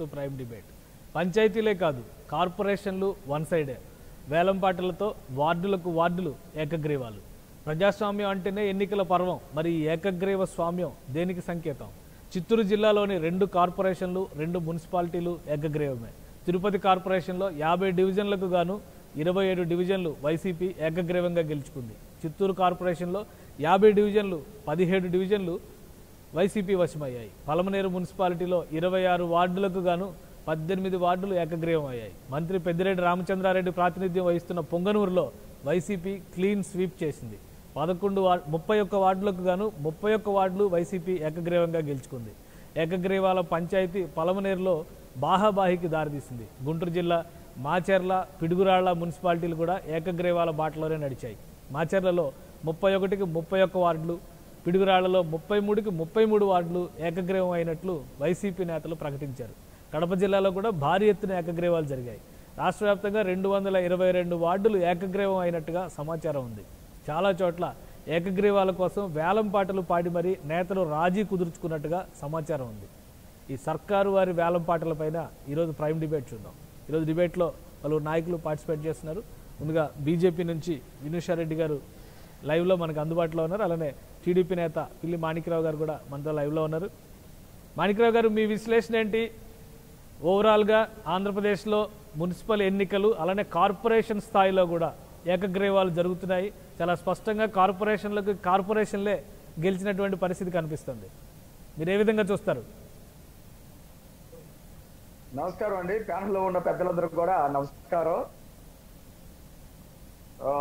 To prime debate పంచాయతీలే కాదు కార్పొరేషన్లు one సైడే వేలంపాటలతో వార్డులకు వార్డులు ఏకగ్రీవాలు ప్రజాస్వామ్యం అంటేనే ఎన్నికల పర్వం మరి ఈ ఏకగ్రీవ స్వామ్యం దేనికి సంకేతం చిత్తూరు జిల్లాలోని రెండు కార్పొరేషన్లు రెండు మున్సిపాలిటీలు ఏకగ్రీవమే తిరుపతి కార్పొరేషన్లో యాభై డివిజన్లకు గాను ఇరవై ఏడు డివిజన్లు వైసీపీ ఏకగ్రీవంగా గెలుచుకుంది చిత్తూరు కార్పొరేషన్లో యాభై డివిజన్లు పదిహేడు డివిజన్లు వైసీపీ వశమయ్యాయి పలమనేరు మున్సిపాలిటీలో ఇరవై ఆరు వార్డులకు గాను పద్దెనిమిది వార్డులు ఏకగ్రీవం అయ్యాయి మంత్రి పెద్దిరెడ్డి రామచంద్రారెడ్డి ప్రాతినిధ్యం వహిస్తున్న పొంగనూరులో వైసీపీ క్లీన్ స్వీప్ చేసింది పదకొండు వార్డు ముప్పై ఒక్క వార్డులకు గాను ముప్పై ఒక్క వార్డులు వైసీపీ ఏకగ్రీవంగా గెలుచుకుంది ఏకగ్రీవాల పంచాయతీ పలమనేరులో బాహాబాహికి దారితీసింది గుంటూరు జిల్లా మాచెర్ల పిడుగురాళ్ల మున్సిపాలిటీలు కూడా ఏకగ్రీవాల బాటలోనే నడిచాయి మాచెర్లలో ముప్పై ఒకటికి ముప్పై ఒక్క వార్డులు పిడుగురాళ్లలో ముప్పై మూడుకి ముప్పై మూడు వార్డులు ఏకగ్రీవం అయినట్లు వైసీపీ నేతలు ప్రకటించారు కడప జిల్లాలో కూడా భారీ ఎత్తున ఏకగ్రీవాలు జరిగాయి రాష్ట్ర వ్యాప్తంగా రెండు వందల ఇరవై రెండు వార్డులు ఏకగ్రీవం అయినట్టుగా సమాచారం ఉంది చాలా చోట్ల ఏకగ్రీవాల కోసం వేలం పాటలు పాడి మరీ నేతలు రాజీ కుదుర్చుకున్నట్టుగా సమాచారం ఉంది ఈ సర్కారు వారి వేలం పాటలపైన ఈరోజు ప్రైమ్ డిబేట్ చూద్దాం ఈరోజు డిబేట్లో పలువురు నాయకులు పార్టిసిపేట్ చేస్తున్నారు ముందుగా బీజేపీ నుంచి వినూషారెడ్డి గారు లైవ్లో మనకు అందుబాటులో ఉన్నారు అలానే టీడీపీ నేత పిల్లి మాణిక్యరావు గారు కూడా మనతో లైవ్లో ఉన్నారు మాణిక్యరావు గారు మీ విశ్లేషణ ఏంటి ఓవరాల్గా ఆంధ్రప్రదేశ్లో మున్సిపల్ ఎన్నికలు అలానే కార్పొరేషన్ స్థాయిలో కూడా ఏకగ్రీవాలు జరుగుతున్నాయి చాలా స్పష్టంగా కార్పొరేషన్లకు కార్పొరేషన్లే గెలిచినటువంటి పరిస్థితి కనిపిస్తుంది మీరు ఏ విధంగా చూస్తారు నమస్కారం అండి ప్యానల్ లో ఉన్న పెద్దలందరికీ కూడా నమస్కారం ఆ,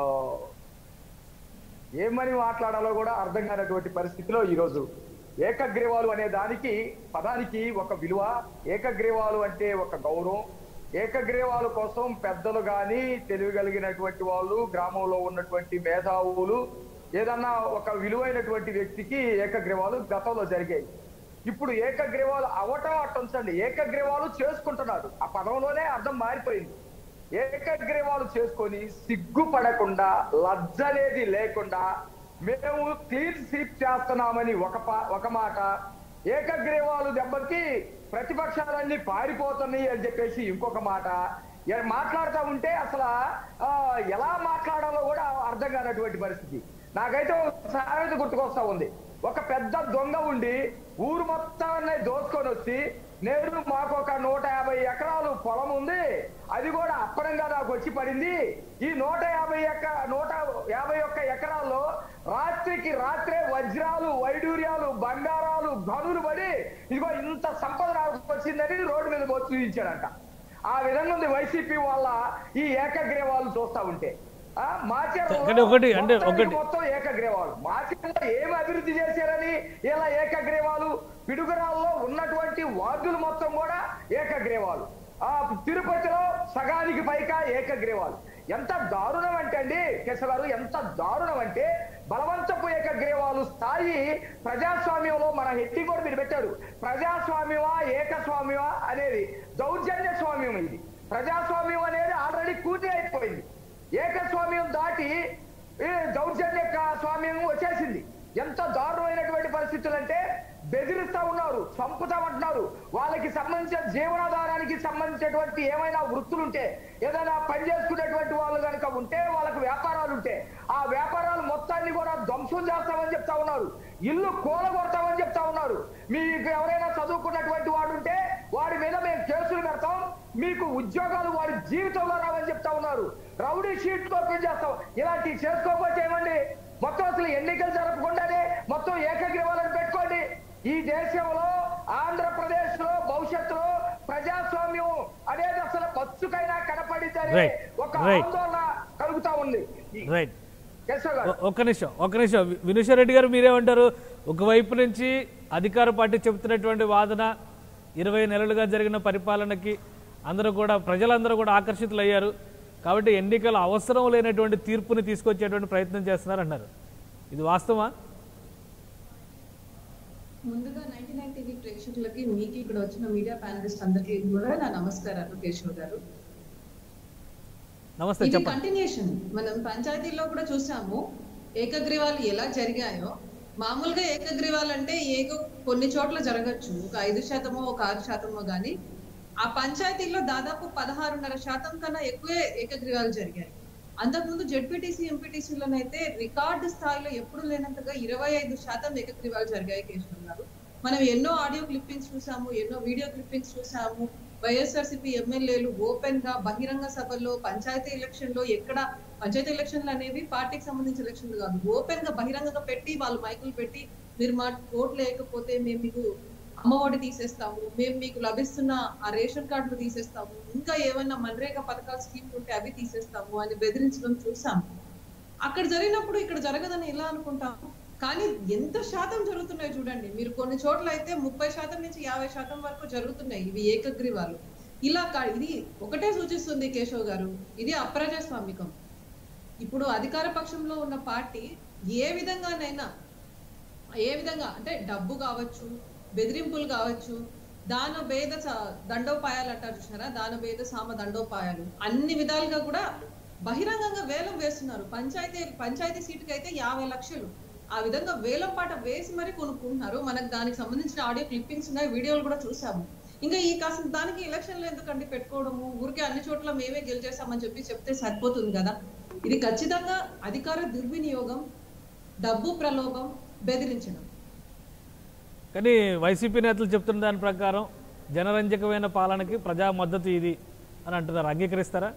ఏమని మాట్లాడాలో కూడా అర్థం కానటువంటి పరిస్థితిలో ఈరోజు ఏకగ్రీవాలు అనే దానికి పదానికి ఒక విలువ ఏకగ్రీవాలు అంటే ఒక గౌరవం ఏకగ్రీవాల కోసం పెద్దలు గాని తెలియగలిగినటువంటి వాళ్ళు గ్రామంలో ఉన్నటువంటి మేధావులు ఏదన్నా ఒక విలువైనటువంటి వ్యక్తికి ఏకగ్రీవాలు గతంలో జరిగాయి ఇప్పుడు ఏకగ్రీవాలు అవటం అట్టుంచండి ఏకగ్రీవాలు చేసుకుంటున్నారు ఆ పదంలోనే అర్థం మారిపోయింది ఏకగ్రీవాలు చేసుకొని సిగ్గుపడకుండా లజ్జ అనేది లేకుండా మేము క్లీన్ స్వీప్ చేస్తున్నామని ఒక పా- ఒక మాట ఏకగ్రీవాలు దెబ్బకి ప్రతిపక్షాలన్నీ పారిపోతున్నాయి అని చెప్పేసి ఇంకొక మాట ఏ- మాట్లాడుతూ ఉంటే అసలు ఆ, ఎలా మాట్లాడాలో కూడా అర్థం కానటువంటి పరిస్థితి నాకైతే ఒక సామెత గుర్తుకొస్తా ఉంది ఒక పెద్ద దొంగ ఉండి ఊరు మొత్తాన్ని దోచుకొని వచ్చి నేడు మాకు ఒక నూట యాభై ఎకరాలు పొలం ఉంది అది కూడా అప్పడంగా నాకు వచ్చి పడింది ఈ నూట యాభై ఎక నూట యాభై ఒక్క ఎకరాల్లో రాత్రికి రాత్రే వజ్రాలు వైడూర్యాలు బంగారాలు గనులు పడి ఇదిగో ఇంత సంపద నాకు వచ్చిందని రోడ్డు మీద పోయి చూపించాడంట ఆ విధంగా ఉంది వైసీపీ వాళ్ళ ఈ ఏకగ్రీవాలు చూస్తా ఉంటే ఆ, మాచర్లలో కానీ ఒకటి అంటే మొత్తానికి ఒకటి- మొత్తం ఏకగ్రీవాలు మాచర్లో ఏమి అభివృద్ధి చేశారని ఇలా ఏకగ్రీవాలు పిడుగురాల్లో ఉన్నటువంటి వార్డులు మొత్తం కూడా ఏకగ్రీవాలు ఆ తిరుపతిలో సగానికి పైగా ఏకగ్రీవాలు ఎంత దారుణం అంటే అండి కేశవ్ గారు ఎంత దారుణం అంటే బలవంతపు ఏకగ్రీవాలు స్థాయి ప్రజాస్వామ్యంలో మన హెడ్డింగ్ కూడా మీరు పెట్టారు ప్రజాస్వామ్యమా ఏకస్వామ్యమా అనేది దౌర్జన్య స్వామ్యం ఇది ప్రజాస్వామ్యం అనేది ఆల్రెడీ కూటి అయిపోయింది ఏకస్వామ్యం దాటి ఈ దౌర్జన్య క- స్వామ్యం వచ్చేసింది ఎంత దారుణమైనటువంటి పరిస్థితులు అంటే బెదిరిస్తా ఉన్నారు చంపుతామంటున్నారు వాళ్ళకి సంబంధించిన జీవనాధారానికి సంబంధించినటువంటి ఏమైనా వృత్తులు ఉంటే ఏదైనా పని చేసుకునేటువంటి వాళ్ళు కనుక ఉంటే వాళ్ళకి వ్యాపారాలు ఉంటే ఆ వ్యాపారాలు మొత్తాన్ని కూడా ధ్వంసం చేస్తామని చెప్తా ఉన్నారు ఇల్లు కూలగొడతామని చెప్తా ఉన్నారు మీకు ఎవరైనా చదువుకున్నటువంటి వాడు ఉంటే వాడి మీద మేము కేసులు పెడతాం మీకు ఉద్యోగాలు వాడి జీవితంలో రావని చెప్తా ఉన్నారు రౌడీ షీట్ ఓపెన్ చేస్తాం ఇలాంటివి చేసుకోకపోతే ఏమండి మొత్తం అసలు ఎన్నికలు జరపకుండానే మొత్తం ఏకగ్రీవాలను పెట్టుకోండి ఈ దేశంలో ఆంధ్రప్రదేశ్ లో భవిష్యత్తులో ప్రజాస్వామ్యం అనేది అసలు బస్సుకైనా కనపడిద్దనే Right. ఒక Right. ఆందోళన కలుగుతా ఉంది రైట్ కేశవ్ గారు ఒ- ఒక్క నిమిషం ఒక్క నిమిషం వి- వినూషారెడ్డి గారు మీరేమంటారు ఒకవైపు నుంచి అధికార పార్టీ చెబుతున్నటువంటి వాదన ఇరవై నెలలుగా జరిగిన పరిపాలనకి అందరూ కూడా ప్రజలందరూ కూడా ఆకర్షితులయ్యారు కాబట్టి ఎన్నికల అవసరం లేనటువంటి తీర్పుని తీసుకొచ్చేటువంటి ప్రయత్నం చేస్తున్నారు అన్నారు ఇది వాస్తవా ముందుగా నైన్టీ నైన్ టీవీ ప్రేక్షకులకి మీకు ఇక్కడ వచ్చిన మీడియా ప్యానలిస్ట్ అందరికీ కూడా నా నమస్కారాలు కేశవ్ గారు నమస్తే ఇది చెప్పండి కంటిన్యూషన్ మనం పంచాయతీల్లో కూడా చూసాము ఏకగ్రీవాలు ఎలా జరిగాయో మామూలుగా ఏకగ్రీవాలు అంటే ఏదో కొన్ని చోట్ల జరగచ్చు ఒక ఐదు శాతమో ఒక ఆరు శాతమో గానీ ఆ పంచాయతీల్లో దాదాపు పదహారున్నర శాతం కన్నా ఎక్కువే ఏకగ్రీవాలు జరిగాయి అంతకుముందు జెడ్పీటీసీ ఎంపీటీసీలోనైతే రికార్డు స్థాయిలో ఎప్పుడు లేనంతగా ఇరవై ఐదు శాతం ఏకగ్రీవాలు జరిగాయి కేశవ్ గారు మనం ఎన్నో ఆడియో క్లిప్పింగ్స్ చూసాము ఎన్నో వీడియో క్లిప్పింగ్స్ చూసాము వైఎస్ఆర్సీపీ ఎమ్మెల్యేలు ఓపెన్ గా బహిరంగ సభల్లో పంచాయతీ ఎలక్షన్ లో ఎక్కడ పంచాయతీ ఎలక్షన్లు అనేవి పార్టీకి సంబంధించిన ఎలక్షన్లు కాదు ఓపెన్ గా బహిరంగంగా పెట్టి వాళ్ళు మైకులు పెట్టి మీరు మా ఓట్లు లేకపోతే మేము మీకు అమ్మఒడి తీసేస్తాము మేము మీకు లభిస్తున్న ఆ రేషన్ కార్డులు తీసేస్తాము ఇంకా ఏమన్నా మన్రేగా పథకాల స్కీమ్ ఉంటే అవి తీసేస్తాము అని బెదిరించడం చూసాము అక్కడ జరిగినప్పుడు ఇక్కడ జరగదని ఎలా అనుకుంటాము కానీ ఎంత శాతం జరుగుతున్నాయి చూడండి మీరు కొన్ని చోట్ల అయితే ముప్పై శాతం నుంచి యాభై శాతం వరకు జరుగుతున్నాయి ఇవి ఏకగ్రీవాలు ఇలా కా- ఇది ఒకటే సూచిస్తుంది కేశవ్ గారు ఇది అప్రజాస్వామికం ఇప్పుడు అధికార పక్షంలో ఉన్న పార్టీ ఏ విధంగానైనా ఏ విధంగా అంటే డబ్బు కావచ్చు బెదిరింపులు కావచ్చు దాన భేద స- దండోపాయాలు అంటారు చూసారా దాన భేద సామ దండోపాయాలు అన్ని విధాలుగా కూడా బహిరంగంగా వేలం వేస్తున్నారు పంచాయతీ పంచాయతీ సీటుకి అయితే యాభై లక్షలు ఆ విధంగా వేలం పాట వేసి మరీ కొనుక్కుంటున్నారు మనకు దానికి సంబంధించిన ఆడియో క్లిప్పింగ్స్ ఉన్నాయి వీడియోలు కూడా చూసాము ఇంకా ఈ కాస్త దానికి ఎలక్షన్లు ఎందుకండి పెట్టుకోవడము ఊరికే అన్ని చోట్ల మేమే గెలిచేసామని చెప్పి చెప్తే సరిపోతుంది కదా ఇది ఖచ్చితంగా అధికార దుర్వినియోగం డబ్బు ప్రలోభం బెదిరించడం కానీ వైసీపీ నేతలు చెప్తున్న దాని ప్రకారం జనరంజకమైన పాలనకి ప్రజా మద్దతు ఇది అని అంటున్నారు అంగీకరిస్తారా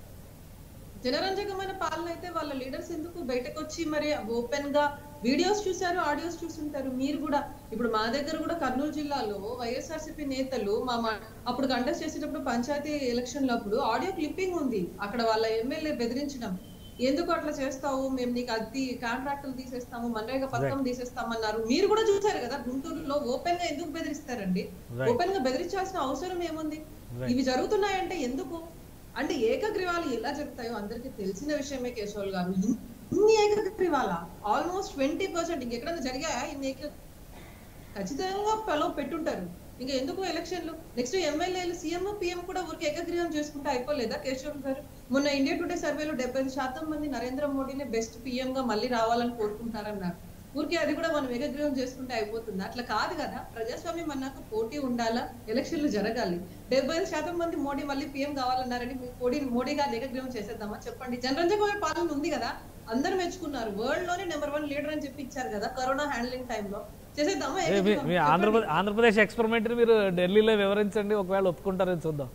జనరంజకమైన పాలన అయితే వాళ్ళ లీడర్స్ ఎందుకు బయటకు వచ్చి మరి ఓపెన్ గా వీడియోస్ చూసారు ఆడియోస్ చూస్తుంటారు మీరు కూడా ఇప్పుడు మా దగ్గర కూడా కర్నూలు జిల్లాలో వైఎస్ఆర్సీపీ నేతలు మా మా- అప్పుడు కంటెస్ట్ చేసేటప్పుడు పంచాయతీ ఎలక్షన్ల అప్పుడు ఆడియో క్లిప్పింగ్ ఉంది అక్కడ వాళ్ళ ఎమ్మెల్యే బెదిరించడం ఎందుకు అట్లా చేస్తావు మేము నీకు అది కాంట్రాక్టులు తీసేస్తాము మన్రేగా పథకం తీసేస్తామన్నారు మీరు కూడా చూసారు కదా గుంటూరులో ఓపెన్ గా ఎందుకు బెదిరిస్తారండి Right. ఓపెన్ గా బెదిరించాల్సిన అవసరం ఏముంది Right. ఇవి జరుగుతున్నాయంటే ఎందుకు అంటే ఏకగ్రీవాలు ఎలా జరుగుతాయో అందరికీ తెలిసిన విషయమే కేశవులు గారు ఇన్- ఇన్ని ఏకగ్రీవాల ఆల్మోస్ట్ ట్వంటీ పర్సెంట్ ఇంకెక్కడైనా జరిగాయా ఇన్ని ఏక ఖచ్చితంగా పొలం పెట్టుంటారు ఇంకా ఎందుకు ఎలక్షన్లు నెక్స్ట్ ఎమ్మెల్యేలు సీఎం పిఎం కూడా ఊరికి ఏకగ్రీవం చేసుకుంటే అయిపోలేదా కేశవ్ గారు మొన్న ఇండియా టుడే సర్వేలో డెబ్బై శాతం మంది నరేంద్ర మోడీని బెస్ట్ పిఎం గా మళ్ళీ రావాలని కోరుకుంటారన్నారు ఊరికే అది కూడా మనం ఏకగ్రీవం చేసుకుంటే అయిపోతుంది అట్లా కాదు కదా ప్రజాస్వామ్యం అన్నాక పోటీ ఉండాలా ఎలక్షన్లు జరగాలి డెబ్బై ఐదు శాతం మంది మోడీ మళ్ళీ పీఎం కావాలన్నారని మీ మోడీ మోడీ గారిని ఏకగ్రీవం చేసేద్దామా చెప్పండి జనరంజకమైన పాలన ఉంది కదా అందరు మెచ్చుకున్నారు వరల్డ్ లోనే నెంబర్ వన్ లీడర్ అని చెప్పి ఇచ్చారు కదా కరోనా హ్యాండ్లింగ్ టైంలో చేసేద్దామా ఏ, మీ- ఏకగ్రీవం? మీ చెప్పండి. ఆంధ్రప్రదేశ్ ఆంధ్రప్రదేశ్ ఎక్స్పెరిమెంట్ని మీరు ఢిల్లీలో వివరించండి ఒకవేళ ఒప్పుకుంటారని చూద్దాం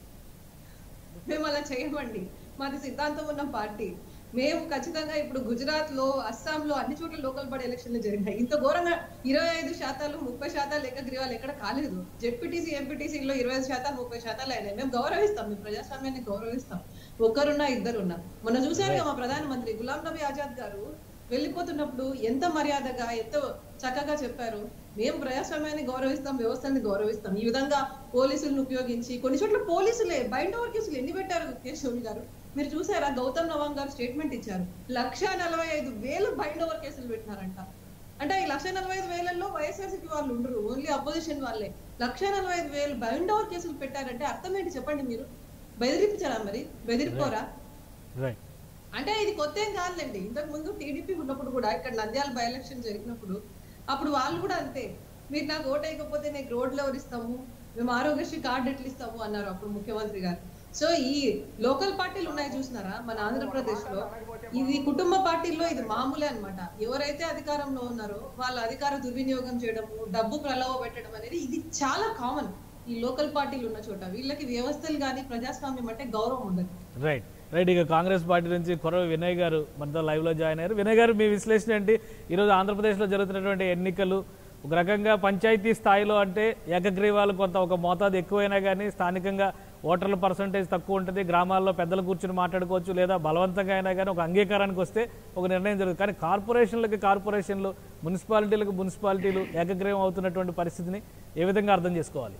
మేము అలా చేయమండి మాది సిద్ధాంతం ఉన్న పార్టీ మేము ఖచ్చితంగా ఇప్పుడు గుజరాత్ లో అస్సాం లో అన్ని చోట్ల లోకల్ బాడీ ఎలక్షన్లు జరిగినాయి ఇంత ఘోరంగా ఇరవై ఐదు శాతాలు ముప్పై శాతాలు ఏకగ్రీవాలు ఎక్కడ కాలేదు జెడ్పీటీసీ ఎంపీటీసీలో ఇరవై ఐదు శాతాలు ముప్పై శాతాలు అయినాయి మేము గౌరవిస్తాం మేము ప్రజాస్వామ్యాన్ని గౌరవిస్తాం ఒక్కరున్నా ఇద్దరున్నా మొన్న చూశారు కదా మా ప్రధానమంత్రి గులాం నబీ ఆజాద్ గారు వెళ్ళిపోతున్నప్పుడు ఎంత మర్యాదగా ఎంత చక్కగా చెప్పారు మేము ప్రజాస్వామ్యాన్ని గౌరవిస్తాం వ్యవస్థని గౌరవిస్తాం ఈ విధంగా పోలీసులను ఉపయోగించి కొన్ని చోట్ల పోలీసులే బయట ఓవర్ కేసులు ఎన్ని పెట్టారు కేశవులు గారు మీరు చూసారా గౌతమ్ నవాంగ్ గారు స్టేట్మెంట్ ఇచ్చారు లక్ష నలభై ఐదు వేలు బైండ్ ఓవర్ కేసులు పెట్టినారంట అంటే ఈ లక్ష నలభై ఐదు వేలలో వైఎస్ఆర్సీపీ వాళ్ళు ఉండరు ఓన్లీ అపోజిషన్ వాళ్ళే లక్ష నలభై ఐదు వేలు బైండ్ ఓవర్ కేసులు పెట్టారంటే అర్థం ఏంటి చెప్పండి మీరు బెదిరించారా మరి బెదిరిపోరా రైట్ అంటే ఇది కొత్త ఏం కాదులేండి ఇంతకు ముందు టీడీపీ ఉన్నప్పుడు కూడా ఇక్కడ నంద్యాల బై ఎలక్షన్ జరిగినప్పుడు అప్పుడు వాళ్ళు కూడా అంతే మీరు నాకు ఓటు వేయకపోతే నీకు రోడ్లు ఎవరు ఇస్తాము మేము ఆరోగ్యశ్రీ కార్డు ఎట్లు ఇస్తాము అన్నారు అప్పుడు ముఖ్యమంత్రి గారు సో ఈ లోకల్ పార్టీలు ఉన్నాయి చూసినారా మన ఆంధ్రప్రదేశ్ లో ఇది కుటుంబ పార్టీల్లో ఇది మామూలే అన్నమాట ఎవరైతే అధికారంలో ఉన్నారో వాళ్ళ అధికార దుర్వినియోగం చేయడము డబ్బు ప్రలోభ పెట్టడం అనేది ఇది చాలా కామన్ ఈ లోకల్ పార్టీలు ఉన్న చోట వీళ్ళకి వ్యవస్థలు కానీ ప్రజాస్వామ్యం అంటే గౌరవం ఉండదు రైట్ రైట్ ఇక కాంగ్రెస్ పార్టీ నుంచి కొరవ వినయ్ గారు మనతో లైవ్లో జాయిన్ అయ్యారు వినయ్ గారు మీ విశ్లేషణ ఏంటి ఈరోజు ఆంధ్రప్రదేశ్లో జరుగుతున్నటువంటి ఎన్నికలు ఒక రకంగా పంచాయతీ స్థాయిలో అంటే ఏకగ్రీవాలు కొంత ఒక మోతాదు ఎక్కువైనా కానీ స్థానికంగా ఓటర్ల పర్సంటేజ్ తక్కువ ఉంటుంది గ్రామాల్లో పెద్దలు కూర్చుని మాట్లాడుకోవచ్చు లేదా బలవంతంగా అయినా కానీ ఒక అంగీకారానికి వస్తే ఒక నిర్ణయం జరుగుతుంది కానీ కార్పొరేషన్లకి కార్పొరేషన్లు మున్సిపాలిటీలకు మున్సిపాలిటీలు ఏకగ్రీవం అవుతున్నటువంటి పరిస్థితిని ఏ విధంగా అర్థం చేసుకోవాలి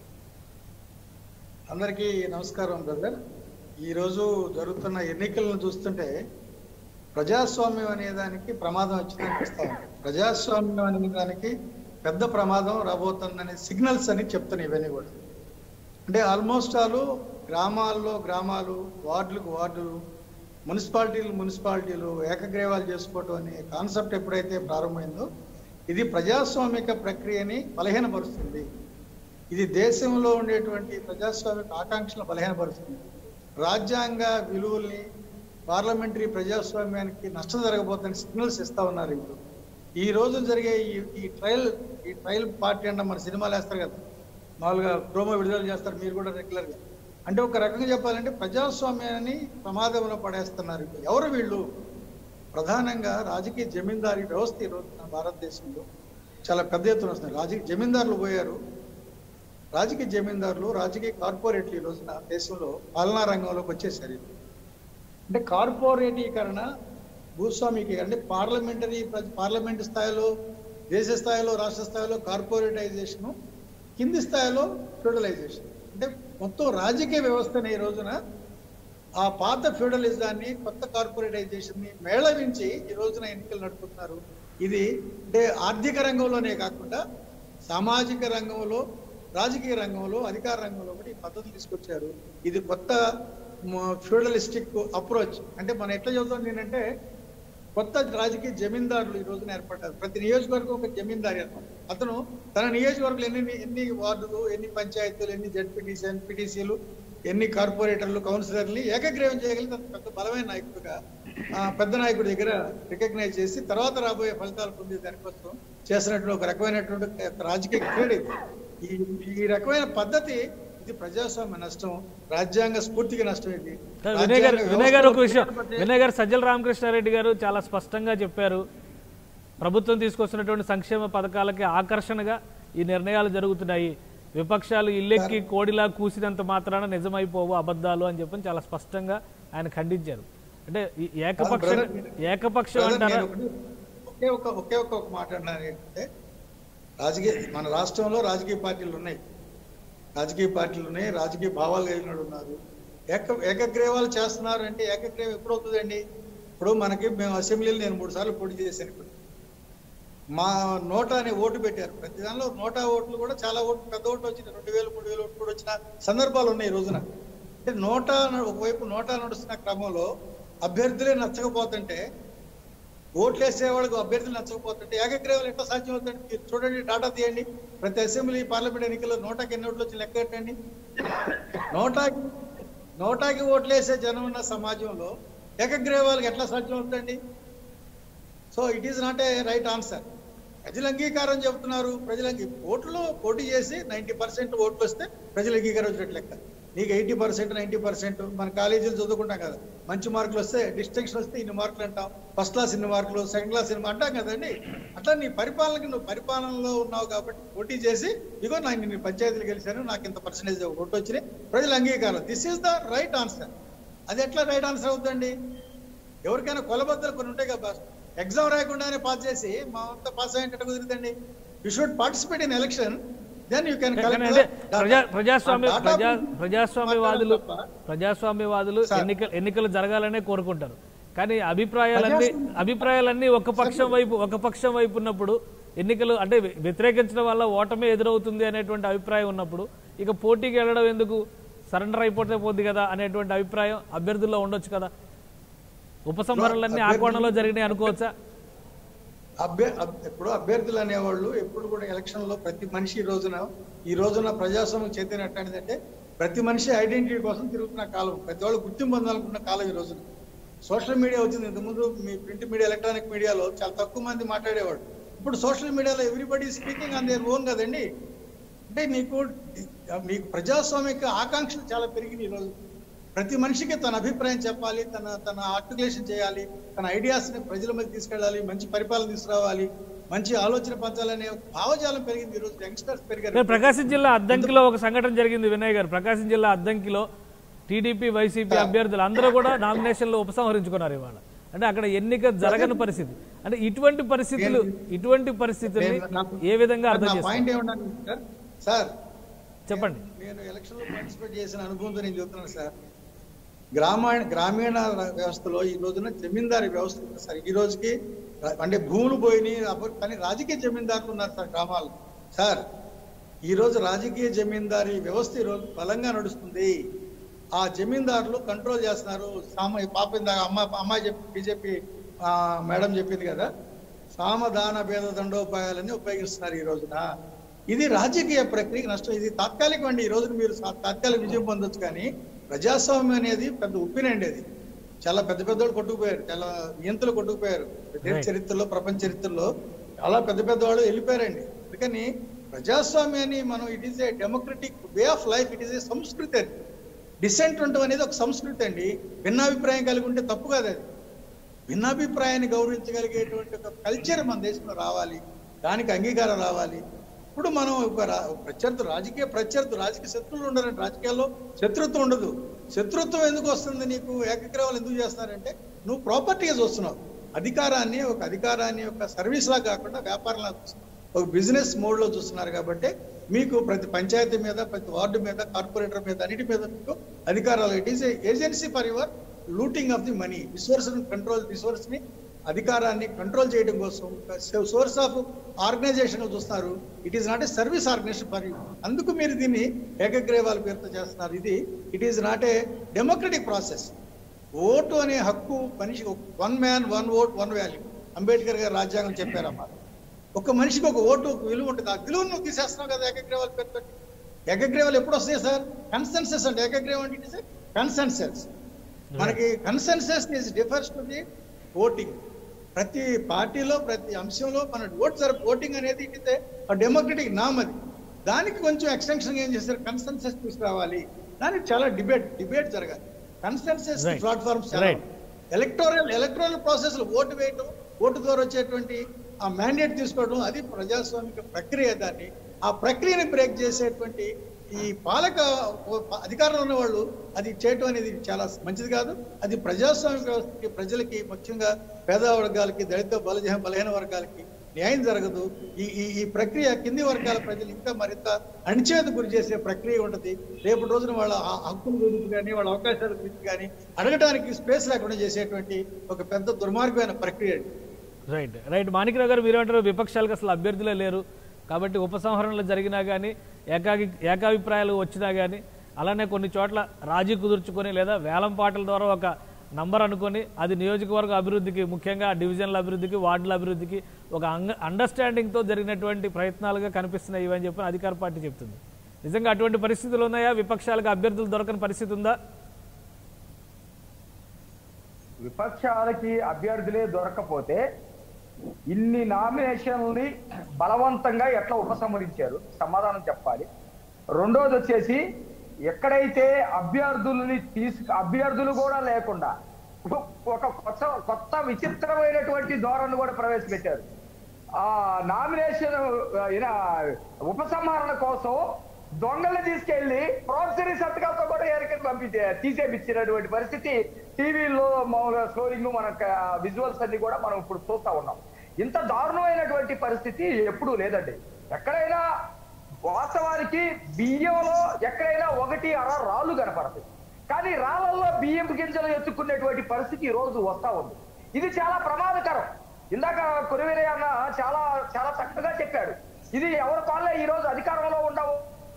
అందరికీ నమస్కారం బ్రదర్ ఈరోజు జరుగుతున్న ఎన్నికలను చూస్తుంటే ప్రజాస్వామ్యం అనే దానికి ప్రమాదం వచ్చిందని అనిపిస్తా ఉంది ప్రజాస్వామ్యం అనే దానికి పెద్ద ప్రమాదం రాబోతుందనే సిగ్నల్స్ అని చెప్తున్నాయి ఇవన్నీ కూడా అంటే ఆల్మోస్ట్ ఆల్ గ్రామాల్లో గ్రామాలు వార్డులకు వార్డులు మున్సిపాలిటీలు మున్సిపాలిటీలు ఏకగ్రీవాలు చేసుకోవటం అనే కాన్సెప్ట్ ఎప్పుడైతే ప్రారంభమైందో ఇది ప్రజాస్వామిక ప్రక్రియని బలహీనపరుస్తుంది ఇది దేశంలో ఉండేటువంటి ప్రజాస్వామిక ఆకాంక్షలను బలహీనపరుస్తుంది రాజ్యాంగ విలువల్ని పార్లమెంటరీ ప్రజాస్వామ్యానికి నష్టం జరగబోతుందని సిగ్నల్స్ ఇస్తా ఉన్నారు ఇప్పుడు ఈ రోజు జరిగే ఈ ఈ ట్రయల్ ఈ ట్రయల్ పార్టీ అంటే మన సినిమాలు వేస్తారు కదా మామూలుగా ప్రోమో విడుదల చేస్తారు మీరు కూడా రెగ్యులర్గా అంటే ఒక రకంగా చెప్పాలంటే ప్రజాస్వామ్యాన్ని ప్రమాదంలో పడేస్తున్నారు ఇప్పుడు ఎవరు వీళ్ళు ప్రధానంగా రాజకీయ జమీందారీ వ్యవస్థ ఈ రోజు మన భారతదేశంలో చాలా పెద్ద ఎత్తున వస్తుంది రాజకీయ జమీందారులు పోయారు రాజకీయ జమీందారులు రాజకీయ కార్పొరేట్లు ఈ రోజున దేశంలో పాలనా రంగంలోకి వచ్చేసారు ఇప్పుడు. అంటే కార్పొరేటీకరణ భూస్వామీకరణ అంటే పార్లమెంటరీ ప్ర- పార్లమెంట్ స్థాయిలో దేశ స్థాయిలో రాష్ట్ర స్థాయిలో కార్పొరేటైజేషను కింది స్థాయిలో ఫ్యూడలైజేషన్ అంటే మొత్తం రాజకీయ వ్యవస్థని ఈ రోజున ఆ పాత ఫ్యూడలిజాన్ని కొత్త కార్పొరేటైజేషన్ ని మేళవించి ఈ రోజున ఎన్నికలు నడుపుతున్నారు ఇది అంటే ఆర్థిక రంగంలోనే కాకుండా సామాజిక రంగంలో రాజకీయ రంగంలో అధికార రంగంలో కూడా ఈ పద్ధతులు తీసుకొచ్చారు ఇది కొత్త ఫ్యూడలిస్టిక్ అప్రోచ్ అంటే మనం ఎట్లా చెబుతాం నేనంటే కొత్త రాజకీయ జమీందారులు ఈ రోజున ఏర్పడ్డారు ప్రతి నియోజకవర్గం ఒక జమీందారి అన్నమాట అతను తన నియోజకవర్గంలో ఎన్ని ఎన్ని వార్డులు ఎన్ని పంచాయతీలు ఎన్ని జడ్పీటీసీ ఎంపీటీసీలు ఎన్ని కార్పొరేటర్లు కౌన్సిలర్లు ఏకగ్రీవం చేయగలిగితే అతను పెద్ద బలమైన నాయకుడిగా ఆ, పెద్ద నాయకుడి దగ్గర రికగ్నైజ్ చేసి తర్వాత రాబోయే ఫలితాలు పొందే దానికోసం చేసినటువంటి ఒక రకమైనటువంటి ఒక రాజకీయ క్రీడ ఇది. ఈ ఈ రకమైన పద్ధతి ఇది ప్రజాస్వామ్య నష్టం రాజ్యాంగ స్ఫూర్తికి నష్టం ఇది వినయ్ గారు రాజ్యాంగ వినయ్ గారు ఒక విషయం వ్యవస్థలో వినయ్ గారు సజ్జల రామకృష్ణారెడ్డి గారు చాలా స్పష్టంగా చెప్పారు ప్రభుత్వం తీసుకొస్తున్నటువంటి సంక్షేమ పథకాలకి ఆకర్షణగా ఈ నిర్ణయాలు జరుగుతున్నాయి విపక్షాలు ఇల్లెక్కి కోడిలా కూసినంత మాత్రాన నిజమైపోవు అబద్ధాలు అని చెప్పని చాలా స్పష్టంగా ఆయన ఖండించారు అంటే ఈ ఏకపక్ష ఏకపక్షం బ్రదర్, అంటారా నేను ఒకటి- ఒకే ఒక ఒకే ఒక ఒక మాట అన్నాను ఏంటంటే రాజకీయ మన రాష్ట్రంలో రాజకీయ పార్టీలు ఉన్నాయి రాజకీయ పార్టీలు ఉన్నాయి రాజకీయ భావాలు కలిగిన వాళ్ళు ఉన్నారు ఏక ఏకగ్రీవాలు చేస్తున్నారు అంటే ఏకగ్రీవం ఎప్పుడు అవుతుందండి ఇప్పుడు మనకి మేము అసెంబ్లీలో నేను మూడు సార్లు పోటీ చేశాను ఇప్పుడు మా నోటా అనే ఓటు పెట్టారు ప్రతి దానిలో నోటా ఓట్లు కూడా చాలా ఓట్లు పెద్ద ఓట్లు వచ్చినాయి రెండు వేలు మూడు వేలు ఓట్లు కూడా వచ్చిన సందర్భాలు ఉన్నాయి ఈ రోజున అంటే నోటా న- ఒకవైపు నోటా నడుస్తున్న క్రమంలో అభ్యర్థులే నచ్చకపోతుంటే ఓట్లు వేసేవాళ్ళకు అభ్యర్థులు నచ్చకపోతుంటే ఏకగ్రీవాలు ఎట్లా సాధ్యం అవుతుంది మీరు చూడండి డాటా తీయండి ప్రతి అసెంబ్లీ పార్లమెంట్ ఎన్నికల్లో నోటాకి ఎన్ని ఓట్లు వచ్చి లెక్క పెట్టండి నోటాకి నోటాకి ఓట్లు వేసే జనం ఉన్న సమాజంలో ఏకగ్రీవాలకు ఎట్లా సాధ్యం అవుతుందండి so it is not a right answer ప్రజలు అంగీకారం చెబుతున్నారు ప్రజలు అంగీ ఓట్లు పోటీ చేసి నైంటీ పర్సెంట్ ఓట్లు వస్తే ప్రజలు అంగీకారం వచ్చినట్టు లెక్క నీకు ఎయిటీ పర్సెంట్ నైంటీ పర్సెంట్ మన కాలేజీలు చదువుకుంటాం కదా మంచి మార్కులు వస్తే డిస్టింక్షన్ వస్తే ఇన్ని మార్కులు అంటాం ఫస్ట్ క్లాస్ ఇన్ని మార్కులు సెకండ్ క్లాస్ ఇన్ని అంటాం కదండి అట్లా నీ పరిపాలనకి నువ్వు పరిపాలనలో ఉన్నావు కాబట్టి పోటీ చేసి ఇగో నాకు నేను పంచాయతీలు గెలిచాను నాకు ఇంత పర్సెంటేజ్ ఓటు వచ్చినాయి ప్రజల అంగీకారం this is the right answer అది ఎట్లా రైట్ ఆన్సర్ అవుతుందండి ఎవరికైనా కొలబద్దలు కొన్ని ఉంటాయి కదా ఎగ్జామ్ రాయకుండానే పాస్ చేసి మా అంతా పాస్ అయ్యేటట్టు కుదురుతండి you should participate in election then you can కానీ అంటే ప్రజా ప్రజాస్వామ్య ప్రజా ప్రజాస్వామ్యవాదులు ప్రజాస్వామ్యవాదులు సార్. ఎన్నికలు ఎన్నికలు జరగాలనే కోరుకుంటారు కానీ అభిప్రాయాలన్నీ అభిప్రాయాలన్నీ ఒక పక్షం వైపు ఒక పక్షం వైపు ఉన్నప్పుడు ఎన్నికలు అంటే వ్య- వ్యతిరేకించడం వల్ల ఓటమే ఎదురవుతుంది అనేటువంటి అభిప్రాయం ఉన్నప్పుడు ఇక పోటీకి వెళ్ళడం ఎందుకు సరెండర్ అయిపోతే పోద్ది కదా అనేటువంటి అభిప్రాయం అభ్యర్థుల్లో ఉండొచ్చు కదా ఉపసంహరణలన్నీ ఆ కోణంలో జరిగినాయి అనుకోవచ్చా అభ్య అబ్- ఇప్పుడు అభ్యర్థులు అనేవాళ్ళు ఎప్పుడు కూడా ఎలక్షన్ లో ప్రతి మనిషి ఈ రోజున ఈ రోజున ప్రజాస్వామ్యం చైతన్యం ఎట్లాంటిదంటే ప్రతి మనిషి ఐడెంటిటీ కోసం తిరుగుతున్న కాలం ప్రతి వాళ్ళు గుర్తింపు పొందాలనుకున్న కాలం ఈ రోజున సోషల్ మీడియా వచ్చింది ఇంతకుముందు మీ ప్రింట్ మీడియా ఎలక్ట్రానిక్ మీడియాలో చాలా తక్కువ మంది మాట్లాడేవాడు ఇప్పుడు సోషల్ మీడియాలో everybody speaking on their own కదండి అంటే నీకు మీకు ప్రజాస్వామిక ఆకాంక్షలు చాలా పెరిగినాయి ఈరోజు ప్రతి మనిషికి తన అభిప్రాయం చెప్పాలి తన తన ఆర్టికులేషన్ చేయాలి తన ఐడియాస్ ని ప్రజల మధ్య తీసుకెళ్ళాలి మంచి పరిపాలన తీసుకురావాలి మంచి ఆలోచన పంచాలనే భావజాలం పెరిగింది ఈరోజు యంగ్స్టర్స్ రేపు పెరిగారు ప్రకాశం జిల్లా అద్దంకిలో ఒక సంఘటన జరిగింది వినయ్ గారు ప్రకాశం జిల్లా అద్దంకిలో టీడీపీ వైసీపీ అభ్యర్థులు అందరూ కూడా నామినేషన్లో ఉపసంహరించుకున్నారు ఇవాళ అంటే అక్కడ ఎన్నిక జరగని పరిస్థితి అంటే ఇటువంటి పరిస్థితులు ఇటువంటి పరిస్థితుల్ని ఏ విధంగా అర్థం నా చేస్తారు పాయింట్ ఏమన్నాను సార్ సార్ చెప్పండి నేను ఎలక్షన్ లో పార్టిసిపేట్ చేసిన అనుభవంతో నేను చెప్తున్నాను సార్ గ్రామీణ గ్రామీణ వ్యవస్థలో ఈ రోజున జమీందారీ వ్యవస్థ ఉంది సార్ ఈ రోజుకి రా- అంటే భూములు పోయినాయి అప్పుడు కానీ రాజకీయ జమీందారులు ఉన్నారు సార్ గ్రామాలు సార్ ఈ రోజు రాజకీయ జమీందారీ వ్యవస్థ ఈ రోజు బలంగా నడుస్తుంది ఆ జమీందారులు కంట్రోల్ చేస్తున్నారు సామ ఈ పాప ఇందాక అమ్మ అమ్మాయి చెప్పి బీజేపీ మేడం చెప్పింది కదా సామదాన భేద దండోపాయాలని ఉపయోగిస్తున్నారు ఈ రోజున ఇది రాజకీయ ప్రక్రియకి నష్టం ఇది తాత్కాలికం అండి ఈ రోజు మీరు సా- తాత్కాలిక విజయం పొందొచ్చు కానీ ప్రజాస్వామ్యం అనేది పెద్ద ఉప్పినండి అది చాలా పెద్ద పెద్ద వాళ్ళు కొట్టుకుపోయారు చాలా నియంతలు కొట్టుకుపోయారు దేశ Right. చరిత్రలో ప్రపంచ చరిత్రలో చాలా పెద్ద పెద్ద వాళ్ళు వెళ్ళిపోయారండి అందుకని ప్రజాస్వామ్యాన్ని మనం it is a democratic way of life it is a సంస్కృతి అది డిసెంట్ ఉండటం అనేది ఒక సంస్కృతి అండి భిన్నాభిప్రాయం కలిగి ఉంటే తప్పు కాదు అది భిన్నాభిప్రాయాన్ని గౌరవించగలిగేటువంటి ఒక కల్చర్ మన దేశంలో రావాలి దానికి అంగీకారం రావాలి ఇప్పుడు మనం ఒక రా- ప్రత్యర్థులు రాజకీయ ప్రత్యర్థులు రాజకీయ శత్రువులు ఉండరండి రాజకీయాల్లో శత్రుత్వం ఉండదు శత్రుత్వం ఎందుకు వస్తుంది నీకు ఏకగ్రహాలు ఎందుకు చేస్తున్నారంటే నువ్వు ప్రాపర్టీగా చూస్తున్నావు అధికారాన్ని ఒక అధికారాన్ని ఒక సర్వీస్ లా కాకుండా వ్యాపారంలా చూస్తున్నావు ఒక బిజినెస్ మోడ్ లో చూస్తున్నారు కాబట్టి మీకు ప్రతి పంచాయతీ మీద ప్రతి వార్డు మీద కార్పొరేటర్ మీద అన్నిటి మీద మీకు అధికారాలు it is agency for your looting of the money resource control resource ని అధికారాన్ని కంట్రోల్ చేయడం కోసం సోర్స్ ఆఫ్ ఆర్గనైజేషన్ చూస్తున్నారు it is not a service organization for you అందుకు మీరు దీన్ని ఏకగ్రీవాల పేరుతో చేస్తున్నారు ఇది it is not a democratic process vote అనే హక్కు మనిషికి one man one vote one value Ambedkar గారు రాజ్యాంగం చెప్పారన్నమాట ఒక మనిషికి ఒక ఓటు ఒక విలువ ఉంటుంది ఆ విలువను నువ్వు తీసేస్తున్నావు కదా ఏకగ్రీవాల పేరుతో ఏకగ్రీవాలు ఎప్పుడు వస్తాయి సార్ కన్సెన్సెస్ అంటే ఏకగ్రీవం అంటే ఇట్ ఇస్ కన్సెన్సెస్ మనకి consensus is differs to the voting ప్రతి పార్టీలో ప్రతి అంశంలో మన ఓట్ జర ఓటింగ్ అనేది ఇట్ ఇస్ డెమోక్రటిక్ నామ్ అది దానికి కొంచెం ఎక్స్టెన్షన్ ఏం చేస్తారు కన్సెన్సెస్ తీసుకురావాలి దానికి చాలా డిబేట్ డిబేట్ జరగాలి consensus Right. Platforms Right. Electoral electoral process లో ఓటు వేయటం ఓటు ద్వారా వచ్చేటువంటి ఆ మ్యాండేట్ తీసుకోవడం అది ప్రజాస్వామిక ప్రక్రియ దాన్ని ఆ ప్రక్రియని బ్రేక్ చేసేటువంటి ఈ పాలక అధికారంలో ఉన్న వాళ్ళు అది చేయటం అనేది చాలా మంచిది కాదు అది ప్రజాస్వామిక వ్యవస్థకి ప్రజలకి ముఖ్యంగా పేద వర్గాలకి దళిత బలహీన బలహీన వర్గాలకి న్యాయం జరగదు ఈ ఈ ఈ ప్రక్రియ కింది వర్గాల ప్రజలు ఇంకా మరింత అణిచేత గురి చేసే ప్రక్రియ ఉంటుంది రేపు రోజున వాళ్ళ ఆ హక్కుల గురించి కానీ వాళ్ళ అవకాశాల గురించి కానీ అడగడానికి స్పేస్ లేకుండా చేసేటువంటి ఒక పెద్ద దుర్మార్గమైన ప్రక్రియ అండి రైట్ రైట్ మాణిక్రావు గారు మీరేమంటారు విపక్షాలకు అసలు అభ్యర్థులే లేరు కాబట్టి ఉపసంహరణలు జరిగినా కానీ ఏకాకి ఏకాభిప్రాయాలు వచ్చినా కానీ అలానే కొన్ని చోట్ల రాజీ కుదుర్చుకొని లేదా వేలం పాటల ద్వారా ఒక నంబర్ అనుకొని అది నియోజకవర్గ అభివృద్ధికి ముఖ్యంగా డివిజన్ల అభివృద్ధికి వార్డుల అభివృద్ధికి ఒక అంగ అండర్స్టాండింగ్తో జరిగినటువంటి ప్రయత్నాలుగా కనిపిస్తున్నాయి ఇవని చెప్పి అధికార పార్టీ చెప్తుంది నిజంగా అటువంటి పరిస్థితులు ఉన్నాయా విపక్షాలకు అభ్యర్థులు దొరకని పరిస్థితి ఉందా విపక్షాలకి అభ్యర్థులే దొరకపోతే ఇన్ని నామినేషన్లని బలవంతంగా ఎట్లా ఉపసంహరించారు సమాధానం చెప్పాలి రెండోది వచ్చేసి ఎక్కడైతే అభ్యర్థులని తీసుకు అభ్యర్థులు కూడా లేకుండా ఒక కొత్త కొత్త విచిత్రమైనటువంటి ధోరణి కూడా ప్రవేశపెట్టారు ఆ నామినేషన్ ఈయన ఉపసంహరణ కోసం దొంగల్ని తీసుకెళ్లి ప్రోత్సరీ సంతకాలతో కూడా ఎరకని పంపించే తీసేపిచ్చినటువంటి పరిస్థితి టీవీలో మామూలుగా స్టోరింగ్ మన విజువల్స్ అన్ని కూడా మనం ఇప్పుడు చూస్తా ఉన్నాం ఇంత దారుణమైనటువంటి పరిస్థితి ఎప్పుడూ లేదండి ఎక్కడైనా వాస్తవానికి బియ్యంలో ఎక్కడైనా ఒకటి అర రాళ్ళు కనపడతాయి కానీ రాళ్ళల్లో బియ్యం గింజలు ఎత్తుకునేటువంటి పరిస్థితి ఈ రోజు వస్తా ఉంది ఇది చాలా ప్రమాదకరం ఇందాక కురివేరే అన్న చాలా చాలా చక్కగా చెప్పాడు ఇది ఎవరి పాలే ఈ రోజు అధికారంలో ఉండవు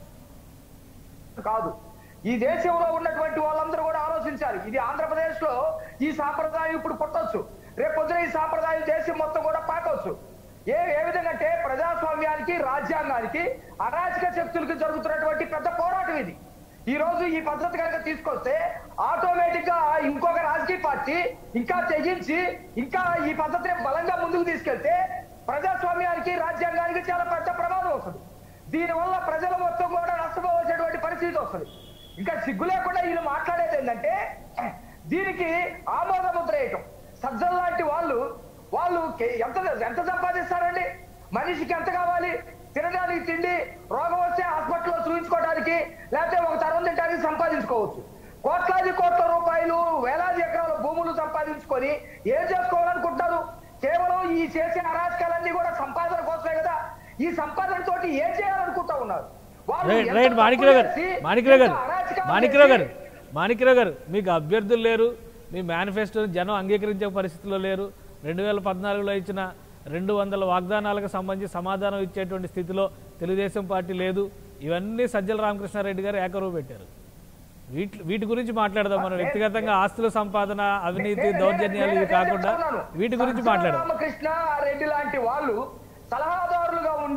కాదు ఈ దేశంలో ఉన్నటువంటి వాళ్ళందరూ కూడా ఆలోచించాలి ఇది ఆంధ్రప్రదేశ్ లో ఈ సాంప్రదాయం ఇప్పుడు పుట్టొచ్చు రేపు పొద్దున ఈ సాంప్రదాయం దేశం మొత్తం కూడా పాకవచ్చు ఏ ఏ విధంగా అంటే ప్రజాస్వామ్యానికి రాజ్యాంగానికి అరాచక శక్తులకు జరుగుతున్నటువంటి పెద్ద పోరాటం ఇది ఈ రోజు ఈ పద్ధతి కనుక తీసుకొస్తే ఆటోమేటిక్ గా ఇంకొక రాజకీయ పార్టీ ఇంకా తెగించి ఇంకా ఈ పద్ధతిని బలంగా ముందుకు తీసుకెళ్తే ప్రజాస్వామ్యానికి రాజ్యాంగానికి చాలా పెద్ద ప్రమాదం వస్తుంది దీనివల్ల ప్రజలు మొత్తం కూడా నష్టపోవలసినటువంటి పరిస్థితి వస్తుంది ఇంకా సిగ్గు లేకుండా ఈయన మాట్లాడేది ఏంటంటే దీనికి ఆమోద ముద్ర వేయటం సజ్జల్ లాంటి వాళ్ళు వాళ్ళు కే- ఎంత ఎంత సంపాదిస్తారండి మనిషికి ఎంత కావాలి తినడానికి తిండి రోగం వస్తే హాస్పిటల్లో చూపించుకోవడానికి లేకపోతే ఒక తరం తినడానికి సంపాదించుకోవచ్చు కోట్లాది కోట్ల రూపాయలు వేలాది ఎకరాల భూములు సంపాదించుకొని ఏం చేసుకోవాలనుకుంటారు కేవలం ఈ చేసే అరాచకాలన్నీ కూడా సంపాదన కోసమే కదా ఈ సంపాదన తోటి ఏం చేయాలనుకుంటా ఉన్నారు వాళ్ళు రైట్ ఎంత రైట్ మాణిక్రావు గారు తప్పులు చేసి, మాణిక్రావు గారు ఎంత అరాచకాలు మాణిక్రావు గారు చేసి, మాణిక్రావు గారు మీకు అభ్యర్థులు లేరు మీ మేనిఫెస్టోని జనం అంగీకరించే పరిస్థితిలో లేరు రెండు వేల పద్నాలుగులో ఇచ్చిన రెండు వందల వాగ్దానాలకు సంబంధించి సమాధానం ఇచ్చేటువంటి స్థితిలో తెలుగుదేశం పార్టీ లేదు ఇవన్నీ సజ్జల రామకృష్ణారెడ్డి గారు ఏకరువు పెట్టారు వీటి వీటి గురించి మాట్లాడదాం మనం వ్యక్తిగతంగా ఆస్తుల సంపాదన అవినీతి నేను- దౌర్జన్యాలు నేను- ఇవి కాకుండా నేను చెప్తున్నాను. వీటి గురించి సజ్జల మాట్లాడదాం రామకృష్ణ రెడ్డి లాంటి వాళ్ళు సలహాదారులుగా ఉండి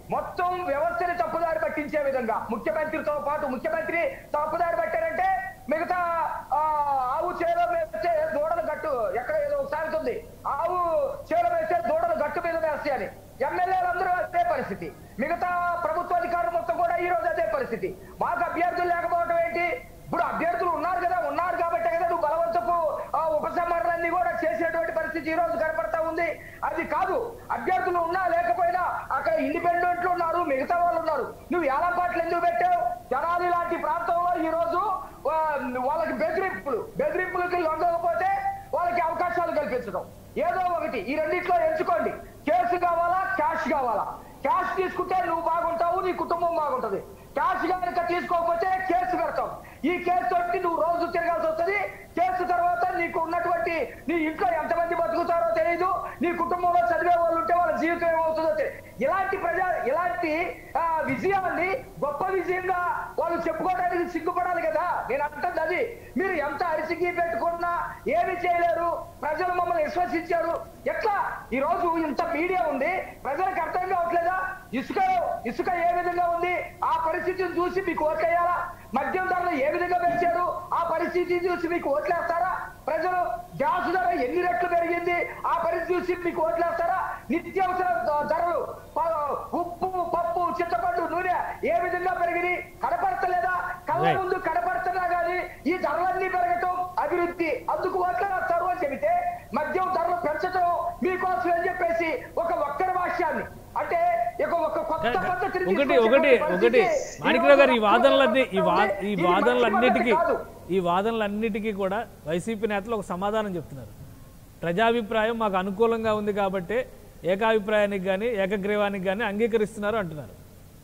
మొత్తం వ్యవస్థని తప్పుదారి పట్టించే విధంగా ముఖ్యమంత్రితో పాటు ముఖ్యమంత్రి తప్పుదారి పట్టారంటే మిగతా ఆ, ఆవు చేలో వేస్తే దూడలు గట్టు ఎక్కడ ఏదో ఒకసారి ఉంది ఆవు చేలో వేస్తే దూడలు గట్టు మీద వేస్తాయి అని ఎమ్మెల్యేలు అందరూ అదే పరిస్థితి మిగతా ప్రభుత్వ అధికారులు మొత్తం కూడా ఈ రోజు అదే పరిస్థితి మాకు అభ్యర్థులు లేకపోవడం ఏంటి ఇప్పుడు అభ్యర్థులు ఉన్నారు కదా ఉన్నారు కాబట్టి కదా నువ్వు బలవంతపు ఆ, ఉపసంహరణలన్నీ కూడా చేసేటువంటి పరిస్థితి ఈ రోజు కనపడతా ఉంది అది కాదు అభ్యర్థులు ఉన్నా లేకపోయినా అక్కడ ఇండిపెండెంట్లు ఉన్నారు మిగతా వాళ్ళు ఉన్నారు నువ్వు ఏలంపాట్లు ఎందుకు పెట్టావు జనాలి లాంటి ప్రాంతంలో ఈ రోజు ఆ, వాళ్ళకి బెదిరింపులు బెదిరింపులకి లొంగకపోతే వాళ్ళకి అవకాశాలు కల్పించడం ఏదో ఒకటి ఈ రెండిట్లో ఎంచుకోండి కేసు కావాలా క్యాష్ కావాలా క్యాష్ తీసుకుంటే నువ్వు బాగుంటావు నీ కుటుంబం బాగుంటది క్యాష్ కనుక తీసుకోకపోతే కేసు పెడతాం ఈ కేసు తోటి నువ్వు రోజు తిరగాల్సి వస్తుంది కేసు తర్వాత నీకు ఉన్నటువంటి నీ ఇంట్లో ఎంతమంది బతుకుతారో తెలియదు నీ కుటుంబంలో చదివే వాళ్ళు ఉంటే వాళ్ళ జీవితం ఏమవుతుందో తెలియదు ఇలాంటి ప్రజా ఇలాంటి ఆ, విజయాన్ని గొప్ప విజయంగా వాళ్ళు చెప్పుకోవడానికి సిగ్గుపడాలి కదా నేను అంటుంది అది మీరు ఎంత అరిసిగి పెట్టుకున్నా ఏమి చేయలేరు ప్రజలు మమ్మల్ని విశ్వసించారు ఎట్లా ఈ రోజు ఇంత మీడియా ఉంది ప్రజలకు అర్థం కావట్లేదా ఇసుక ఇసుక ఏ విధంగా ఉంది ఆ పరిస్థితిని చూసి మీకు ఓట్లేయాలా మద్యం ధరలు ఏ విధంగా పెంచారు ఆ పరిస్థితిని చూసి మీకు ఓట్లేస్తారా ప్రజలు గ్యాస్ ధర ఎన్ని రెట్లు పెరిగింది ఆ పరిస్థితి చూసి మీకు ఓట్లేస్తారా నిత్యావసర ధ- ధరలు ప- ఉప్పు పప్పు చింతపండు నూనె ఏ విధంగా పెరిగినాయి కనపడతలేదా కళ్ళ Right. ముందు కనపడుతున్నా గానీ ఈ ధరలన్నీ పెరగటం అభివృద్ధి అందుకు ఓట్లు వేస్తారు అని చెబితే మద్యం ధరలు పెంచడం మీకోసం అని చెప్పేసి ఒక ఒక్కర భాష్యాన్ని అంటే ఇక ఒక కొత్త పద్ధతిని ఒకటి తీసుకొచ్చే ఒకటి పరిస్థితి ఒకటి మాణిక్రావు గారు ఈ వాదనలన్నీ ఈ వా ఈ ఇది వాదనలన్నిటికీ మంచి పద్ధతి కాదు. ఈ వాదనలన్నిటికీ కూడా వైసీపీ నేతలు ఒక సమాధానం చెప్తున్నారు ప్రజాభిప్రాయం మాకు అనుకూలంగా ఉంది కాబట్టి ఏకాభిప్రాయానికి కానీ ఏకగ్రీవానికి కానీ అంగీకరిస్తున్నారు అంటున్నారు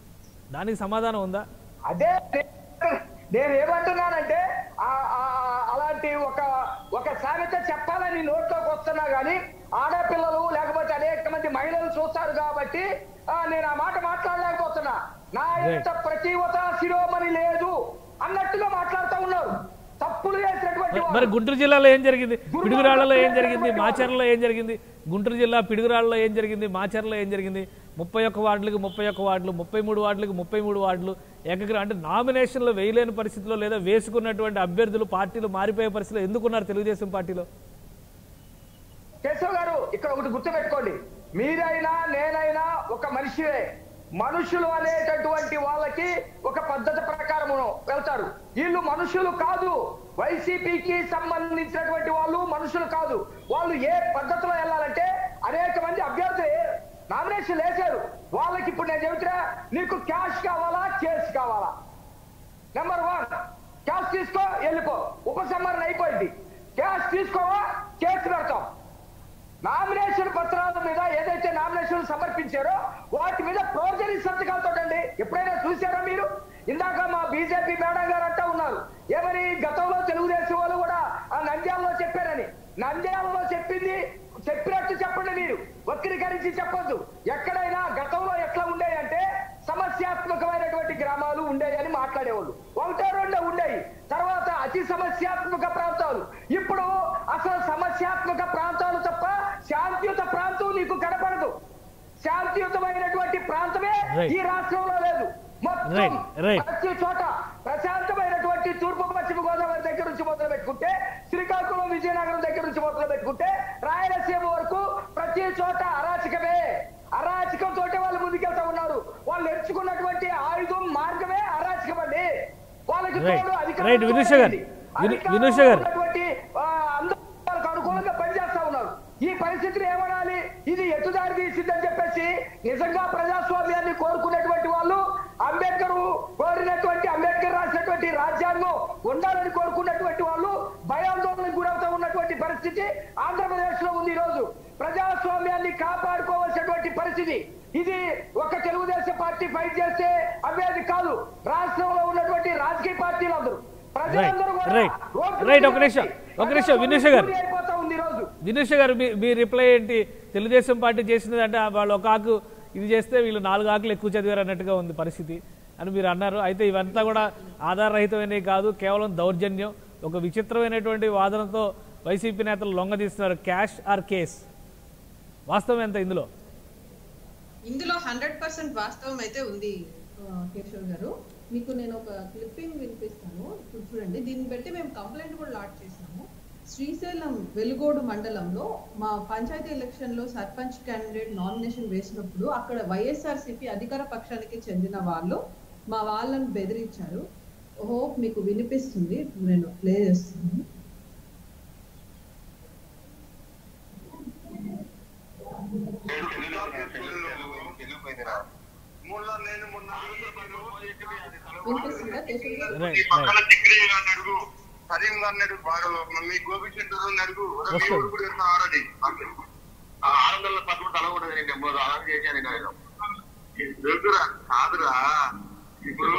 దానికి సమాధానం ఉందా అదే నే- నేను ఏమంటున్నానంటే ఆ- ఆ- అలాంటి ఒక ఒక సామెత చెప్పాలని నోట్లోకి వస్తున్నా గానీ ఆడపిల్లలు లేకపోతే అనేక మంది మహిళలు చూస్తారు కాబట్టి ఆ, నేను ఆ మాట మాట్లాడలేకపోతున్నా నా ఎంత ప్రతివత శిరోమణి లేదు అన్నట్టుగా మాట్లాడుతూ ఉన్నారు తప్పులు చేసినటువంటి మరి వారు. గుంటూరు జిల్లాలో ఏం జరిగింది పిడుగురాళ్లలో ఏం జరిగింది మాచర్లలో ఏం జరిగింది గుంటూరు జిల్లా పిడుగురాళ్లలో ఏం జరిగింది మాచర్లలో ఏం జరిగింది ముప్పై ఒక్క వార్డులకు ముప్పై ఒక్క వార్డులు ముప్పై మూడు వార్డులకు ముప్పై మూడు వార్డులు ఏకగ్రహం అంటే నామినేషన్లో వేయలేని పరిస్థితిలో లేదా వేసుకున్నటువంటి అభ్యర్థులు పార్టీలు మారిపోయే పరిస్థితిలో ఎందుకున్నారు తెలుగుదేశం పార్టీలో కేశవ్ గారు ఇక్కడ ఒకటి గుర్తుపెట్టుకోండి మీరైనా నేనైనా ఒక మనిషివే మనుషులు అనేటటువంటి వాళ్ళకి ఒక పద్ధతి ప్రకారం వెళ్తారు వీళ్ళు మనుషులు కాదు వైసీపీకి సంబంధించినటువంటి వాళ్ళు మనుషులు కాదు వాళ్ళు ఏ పద్ధతిలో వెళ్ళాలంటే అనేక మంది అభ్యర్థులు నామినేషన్ వేశారు వాళ్ళకి ఇప్పుడు నేను చెబుతున్నా నీకు క్యాష్ కావాలా కేసు కావాలా నెంబర్ వన్ క్యాష్ తీసుకో వెళ్ళిపో ఉపసంహరణ అయిపోయింది క్యాష్ తీసుకోవా కేసు పెడతాం నామినేషన్ పత్రాల మీద ఏదైతే నామినేషన్ సమర్పించారో వాటి మీద ప్రోజరీ సంతకాలతో అండి ఎప్పుడైనా చూసారా మీరు ఇందాక మా బీజేపీ మేడం గారు అంటా ఉన్నారు ఏమని గతంలో తెలుగుదేశం వాళ్ళు కూడా ఆ నంద్యాలలో చెప్పారని నంద్యాలలో చెప్పింది చెప్పినట్టు చెప్పండి మీరు వక్రీకరించి చెప్పొద్దు ఎక్కడైనా గతంలో ఎట్లా ఉండేయంటే సమస్యాత్మకమైనటువంటి గ్రామాలు ఉండేయని మాట్లాడేవాళ్ళు ఒకటో రెండో ఉండేవి తర్వాత అతి సమస్యాత్మక ప్రాంతాలు ఇప్పుడు అసలు సమస్యాత్మక ప్రాంతాలు తప్ప శాంతియుత ప్రాంతం నీకు కనపడదు శాంతియుతమైనటువంటి ప్రాంతమే Right. ఈ రాష్ట్రంలో లేదు మొత్తం Right, right. ప్రతి చోట ప్రశాంతమైనటువంటి తూర్పు పశ్చిమ గోదావరి దగ్గర నుంచి మొదలు పెట్టుకుంటే శ్రీకాకుళం విజయనగరం దగ్గర నుంచి మొదలు పెట్టుకుంటే రాయలసీమ వరకు ప్రతి చోట అరాచకమే అరాచకం తోటే వాళ్ళు ముందుకెళ్తా ఉన్నారు వాళ్ళు ఎంచుకున్నటువంటి ఆయుధం మార్గమే అరాచకం అండి వాళ్ళకి Right. తోడు అధికారం Right, వినుష గారు. ఉంది. విను- అధికారంలో వినుష గారు. ఉన్నటువంటి, ఆ, అందరూ వాళ్ళకు అనుకూలంగా పనిచేస్తా ఉన్నారు ఈ పరిస్థితిని ఏమనాలి ఇది ఎటుదారి తీసిందని చెప్పేసి నిజంగా ప్రజాస్వామ్యాన్ని కోరుకునేటువంటి వాళ్ళు అంబేద్కర్ కోరినటువంటి అంబేద్కర్ రాసినటువంటి రాజ్యాంగం ఉండాలని కోరుకున్నటువంటి వాళ్ళు భయాందోళనకు గురవుతూ ఉన్నటువంటి పరిస్థితి ఆంధ్రప్రదేశ్ లో ఉంది ఈ రోజు ప్రజాస్వామ్యాన్ని కాపాడుకోవాల్సినటువంటి పరిస్థితి ఇది ఒక తెలుగుదేశం పార్టీ ఫైట్ చేస్తే అభ్యర్థి కాదు రాష్ట్రంలో ఉన్నటువంటి రాజకీయ పార్టీలు అందరూ ప్రజలందరూ కూడా Right. రోడ్డు Right, మీద ఒక నిమిషం. వచ్చి ఒక నిమిషం, వినుష గారు. ప్రజాస్వామ్యం అయిపోతా ఉంది ఈ రోజు దినేష్ గారు మీ మీ రిప్లై ఏంటి తెలుగుదేశం పార్టీ చేసినది అంటే వాళ్ళు ఒక ఆకు ఇది చేస్తే వీళ్ళు నాలుగు ఆకులు ఎక్కువ చదివారు అన్నట్టుగా ఉంది పరిస్థితి అని మీరు అన్నారు అయితే ఇవంతా కూడా ఆధారరహితమైనవి కాదు కేవలం దౌర్జన్యం ఒక విచిత్రమైనటువంటి వాదనతో వైసీపీ నేతలు లొంగదీస్తున్నారు క్యాష్ ఆర్ కేస్ వాస్తవం ఎంత ఇందులో ఇందులో హండ్రెడ్ పర్సెంట్ వాస్తవం అయితే ఉంది ఆ, కేశవ్ గారు మీకు నేను ఒక క్లిప్పింగ్ వినిపిస్తాను ఇప్పుడు చూడండి దీన్ని బట్టి మేము కంప్లైంట్ కూడా లాట్ చేసాము శ్రీశైలం వెలుగోడు మండలంలో మా పంచాయతీ ఎలక్షన్ లో సర్పంచ్ క్యాండిడేట్ నామినేషన్ వేసినప్పుడు అక్కడ వైఎస్ఆర్సీపీ అధికార పక్షానికి చెందిన వాళ్ళు మా వాళ్ళని బెదిరించారు హోప్ మీకు వినిపిస్తుంది ఇప్పుడు నేను ప్లే చేస్తాను వినిపిస్తుందా కేశవ్ గారు రైట్ రైట్ పక్కన డిగ్రీ గారిని అడుగు సలీం గారిని అడుగు వాడు మీ గోపి సెంటర్ అడుగు మీ వస్తుంది. ఊరు కూడా ఎంత ఆరది ఆ ఆరు వందల పదమూడు తల కూడా నేను డెబ్బై అలా చేశాను నేను ఎదురా కాదురా ఇప్పుడు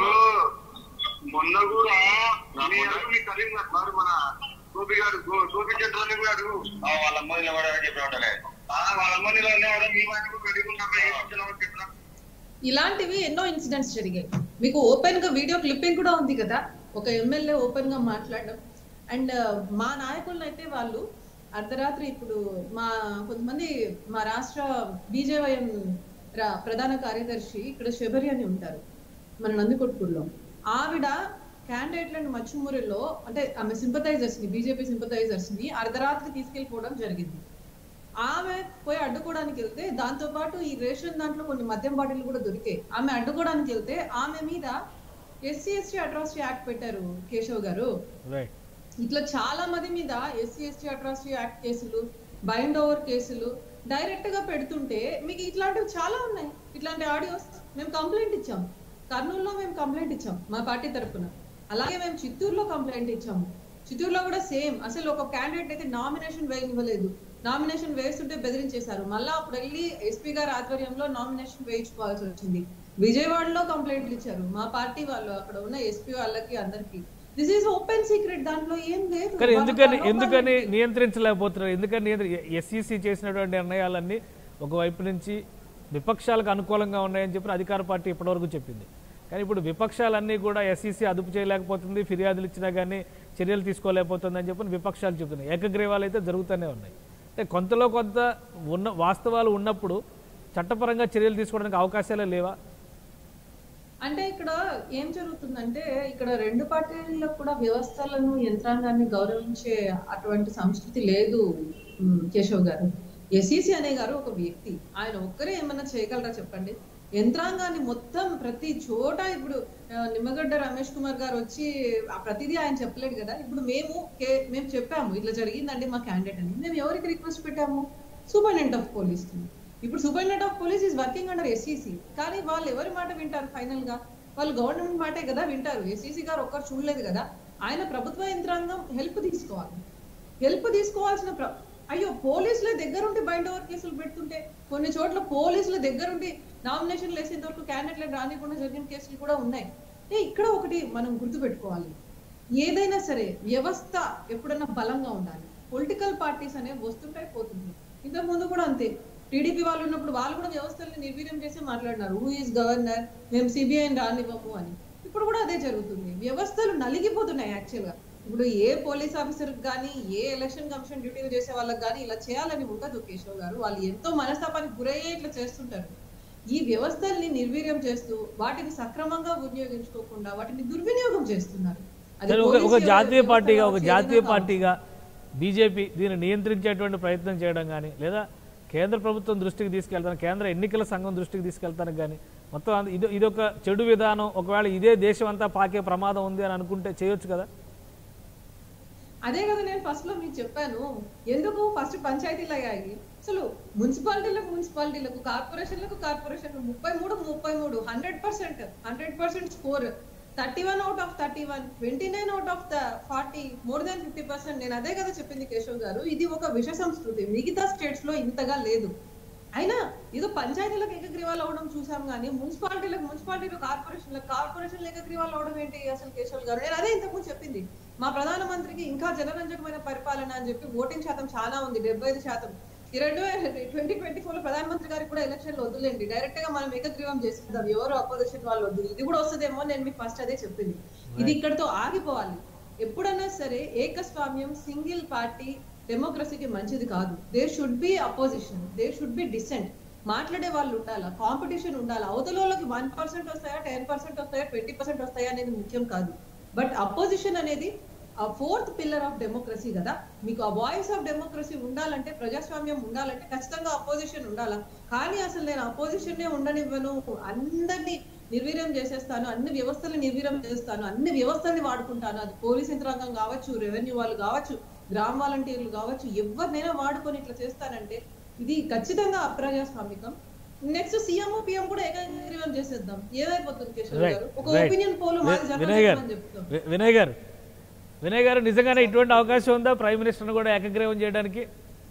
మొన్న కూడా మీ అడుగు మీ సలీం గారు మరి మన గోపి గారు గో- గోపి సెంటర్ అని కూడా అడుగు వాళ్ళ అమ్మ నిలబడాలని చెప్పి ఉంటలే వాళ్ళ అమ్మ నిలబడ మీ వాటికి అడుగుతున్నా చెప్పిన ఇలాంటివి ఎన్నో ఇన్సిడెంట్స్ జరిగాయి మీకు ఓపెన్ గా వీడియో క్లిప్పింగ్ కూడా ఉంది కదా ఒక ఎమ్మెల్యే ఓపెన్ గా మాట్లాడడం అండ్ మా నాయకులను అయితే వాళ్ళు అర్ధరాత్రి ఇప్పుడు మా కొంతమంది మా రాష్ట్ర బీజేవైఎం రా- ప్రధాన కార్యదర్శి ఇక్కడ శబరి అని ఉంటారు మన నందికొట్కూరులో ఆవిడ క్యాండిడేట్లను మచ్చుమూరిలో అంటే ఆమె సింపథైజర్స్ ని బీజేపీ సింపథైజర్స్ ని అర్ధరాత్రి తీసుకెళ్లిపోవడం జరిగింది ఆమె పోయి అడ్డుకోవడానికి వెళ్తే దాంతో పాటు ఈ రేషన్ దాంట్లో కొన్ని మద్యం బాటిల్ కూడా దొరికాయి ఆమె అడ్డుకోవడానికి వెళ్తే ఆమె మీద ఎస్సీ ఎస్టీ అట్రాసిటీ యాక్ట్ పెట్టారు కేశవ్ గారు రైట్ ఇట్లా చాలా మంది మీద ఎస్సీ ఎస్టీ అట్రాసిటీ యాక్ట్ కేసులు బైండ్ ఓవర్ కేసులు డైరెక్ట్ గా పెడుతుంటే మీకు ఇట్లాంటివి చాలా ఉన్నాయి ఇట్లాంటి ఆడియోస్ మేము కంప్లైంట్ ఇచ్చాం కర్నూలులో మేము కంప్లైంట్ ఇచ్చాం మా పార్టీ తరఫున అలాగే మేము చిత్తూరులో కంప్లైంట్ ఇచ్చాము చిత్తూరులో కూడా సేమ్ అసలు ఒక క్యాండిడేట్ అయితే నామినేషన్ వేయనివ్వలేదు నామినేషన్ వేస్తుంటే బెదిరించేశారు మళ్ళా అప్పుడు వెళ్ళి ఎస్పీ గారి ఆధ్వర్యంలో నామినేషన్ వేయించుకోవాల్సి వచ్చింది విజయవాడలో కంప్లైంట్లు ఇచ్చారు మా పార్టీ వాళ్ళు అక్కడ ఉన్న ఎస్పీ వాళ్ళకి అందరికి దిస్ ఈస్ ఓపెన్ సీక్రెట్ దాంట్లో ఏం లేదు కానీ వాళ్ళ ఎందుకని ప్రలోభాలు ఎందుకని ఏంటి? నియంత్రించలేకపోతున్నారు ఎందుకని నియంత్ర ఎస్ఈసి చేసినటువంటి నిర్ణయాలన్నీ ఒకవైపు నుంచి విపక్షాలకు అనుకూలంగా ఉన్నాయని చెప్పి అధికార పార్టీ ఇప్పటివరకు చెప్పింది కానీ ఇప్పుడు విపక్షాలన్నీ కూడా ఎస్ఈసి అదుపు చేయలేకపోతుంది ఫిర్యాదులు ఇచ్చినా కానీ చర్యలు తీసుకోలేకపోతుంది అని చెప్పి విపక్షాలు చెప్తున్నాయి ఏకగ్రీవాలు అయితే జరుగుతూనే ఉన్నాయి అంటే కొంతలో కొంత ఉన్న వాస్తవాలు ఉన్నప్పుడు చట్టపరంగా చర్యలు తీసుకోవడానికి అవకాశాలే లేవా అంటే ఇక్కడ ఏం జరుగుతుందంటే ఇక్కడ రెండు పార్టీలకు కూడా వ్యవస్థలను యంత్రాంగాన్ని గౌరవించే అటువంటి సంస్కృతి లేదు ఉమ్, కేశవ్ గారు ఎస్ఈసి అనే గారు ఒక వ్యక్తి ఆయన ఒక్కరే ఏమన్నా చేయగలరా చెప్పండి యంత్రాంగాన్ని మొత్తం ప్రతి చోట ఇప్పుడు ఆ, నిమ్మగడ్డ రమేష్ కుమార్ గారు వచ్చి ఆ ప్రతిదీ ఆయన చెప్పలేడు కదా ఇప్పుడు మేము కే- మేము చెప్పాము ఇట్లా జరిగిందండి మా క్యాండిడేట్ అని మేము ఎవరికి రిక్వెస్ట్ పెట్టాము సూపరింటెండెంట్ ఆఫ్ పోలీస్ ఇప్పుడు superintendent of police is working under SEC కానీ వాళ్ళు ఎవరి మాట వింటారు ఫైనల్ గా వాళ్ళు గవర్నమెంట్ మాటే కదా వింటారు ఎస్ఈసి గారు ఒక్కరు చూడలేదు కదా ఆయన ప్రభుత్వ యంత్రాంగం హెల్ప్ తీసుకోవాలి హెల్ప్ తీసుకోవాల్సిన ప్ర- అయ్యో పోలీసుల దగ్గరుండి బైండ్ ఓవర్ కేసులు పెడుతుంటే కొన్ని చోట్ల పోలీసుల దగ్గరుండి నామినేషన్లు వేసేంత వరకు క్యాండిడేట్లను రానికుండా జరిగిన కేసులు కూడా ఉన్నాయి ఏ ఇక్కడ ఒకటి మనం గుర్తుపెట్టుకోవాలి ఏదైనా సరే వ్యవస్థ ఎప్పుడైనా బలంగా ఉండాలి పొలిటికల్ పార్టీస్ అనేవి వస్తుంటాయి పోతుంటాయి ఇంతకు ముందు కూడా అంతే టీడీపీ వాళ్ళు ఉన్నప్పుడు వాళ్ళు కూడా వ్యవస్థల్ని నిర్వీర్యం చేసి మాట్లాడినారు హూ ఈస్ గవర్నర్ మేము సిబిఐని రానివ్వము అని ఇప్పుడు కూడా అదే జరుగుతుంది వ్యవస్థలు నలిగిపోతున్నాయి యాక్చువల్ గా ఇప్పుడు ఏ పోలీస్ ఆఫీసర్ కానీ ఏ ఎలక్షన్ కమిషన్ డ్యూటీలు చేసే వాళ్ళకి కానీ ఇలా చేయాలని ఉండదు కేశవ్ గారు వాళ్ళు ఎంతో మనస్తాపానికి గురయ్యే ఇట్లా చేస్తుంటారు ఈ వ్యవస్థల్ని నిర్వీర్యం చేస్తూ వాటిని సక్రమంగా వినియోగించుకోకుండా వాటిని దుర్వినియోగం చేస్తున్నారు అది సరే, ఒక పోలీసు ఒక వ్యవస్థ జాతీయ పార్టీగా ఒక కావచ్చు, జాతీయ ఏదైనా పార్టీగా బీజేపీ దీన్ని నియంత్రించేటువంటి ప్రయత్నం చేయడం కానీ లేదా కేంద్ర ప్రభుత్వం దృష్టికి తీసుకెళ్తాను కేంద్ర ఎన్నికల సంఘం దృష్టికి తీసుకెళ్తానికి కానీ మొత్తం అంద- ఇది ఇదొక చెడు విధానం ఒకవేళ ఇదే దేశం అంతా పాకే ప్రమాదం ఉంది అని అనుకుంటే చేయొచ్చు కదా అదే కదా నేను ఫస్ట్ లో మీకు చెప్పాను ఎందుకు ఫస్ట్ పంచాయతీలు అయ్యాయి అసలు మున్సిపాలిటీలకు మున్సిపాలిటీలకు కార్పొరేషన్లకు కార్పొరేషన్లు ముప్పై మూడు ముప్పై మూడు hundred percent hundred percent score thirty one out of thirty one twenty nine out of the forty more than fifty percent నేను అదే కదా చెప్పింది కేశవ్ గారు ఇది ఒక విష సంస్కృతి మిగతా స్టేట్స్ లో ఇంతగా లేదు అయినా ఏదో పంచాయతీలకు ఏకగ్రీవాలు అవడం చూసాం కానీ మున్సిపాలిటీలకు మున్సిపాలిటీలు కార్పొరేషన్లకు కార్పొరేషన్లు ఏకగ్రీవాలు అవడం ఏంటి అసలు కేశవ్ గారు నేను అదే ఇంతకుముందు చెప్పింది మా ప్రధానమంత్రికి ఇంకా జనరంజకమైన పరిపాలన అని చెప్పి ఓటింగ్ శాతం చాలా ఉంది డెబ్బై ఐదు శాతం ఈ రెండు ట్వంటీ ట్వంటీ ఫోర్ లో ప్రధానమంత్రి గారికి కూడా ఎలక్షన్లు వద్దులేండి డైరెక్ట్ గా మనం ఏకగ్రీవం చేసుకుందాం ఎవరు అపోజిషన్ వాళ్ళు వద్దు ఇది కూడా వస్తుందేమో నేను మీకు ఫస్ట్ అదే చెప్పింది ఇది ఇక్కడతో ఆగిపోవాలి ఎప్పుడైనా సరే ఏకస్వామ్యం సింగిల్ పార్టీ డెమోక్రసీకి మంచిది కాదు there should be opposition there should be dissent మాట్లాడే వాళ్ళు ఉండాలా కాంపిటీషన్ ఉండాలా అవతల వాళ్ళకి వన్ పర్సెంట్ వస్తాయా టెన్ పర్సెంట్ వస్తాయా ట్వంటీ పర్సెంట్ వస్తాయా అనేది ముఖ్యం కాదు బట్ అపోజిషన్ అనేది ఆ ఫోర్త్ పిల్లర్ ఆఫ్ డెమోక్రసీ కదా మీకు ఆ వాయిస్ ఆఫ్ డెమోక్రసీ ఉండాలంటే ప్రజాస్వామ్యం ఉండాలంటే ఖచ్చితంగా అపోజిషన్ ఉండాలా కానీ అసలు నేను అపోజిషన్ ఉండనివ్వను అందరినీ నిర్వీర్యం చేసేస్తాను అన్ని వ్యవస్థల్ని నిర్వీర్యం చేస్తాను అన్ని వ్యవస్థల్ని వాడుకుంటాను అది పోలీస్ యంత్రాంగం కావచ్చు రెవెన్యూ వాళ్ళు కావచ్చు గ్రామ వాలంటీర్లు కావచ్చు ఎవరినైనా వాడుకొని ఇట్లా చేస్తానంటే ఇది ఖచ్చితంగా అప్రజాస్వామికం నెక్స్ట్ సీఎం పిఎం కూడా ఏకగ్రీవం చేసేద్దాం ఏమైపోతుంది కేశవ్ రైట్ గారు ఒక రైట్ ఒపీనియన్ పోల్ మాది జనం వినయ్ గారు చెప్పమని చెప్తాం వి- వినయ్ గారు వినయ్ గారు నిజంగానే ఇటువంటి అవకాశం ఉందా ప్రైమ్ మినిస్టర్ని కూడా ఏకగ్రీవం చేయడానికి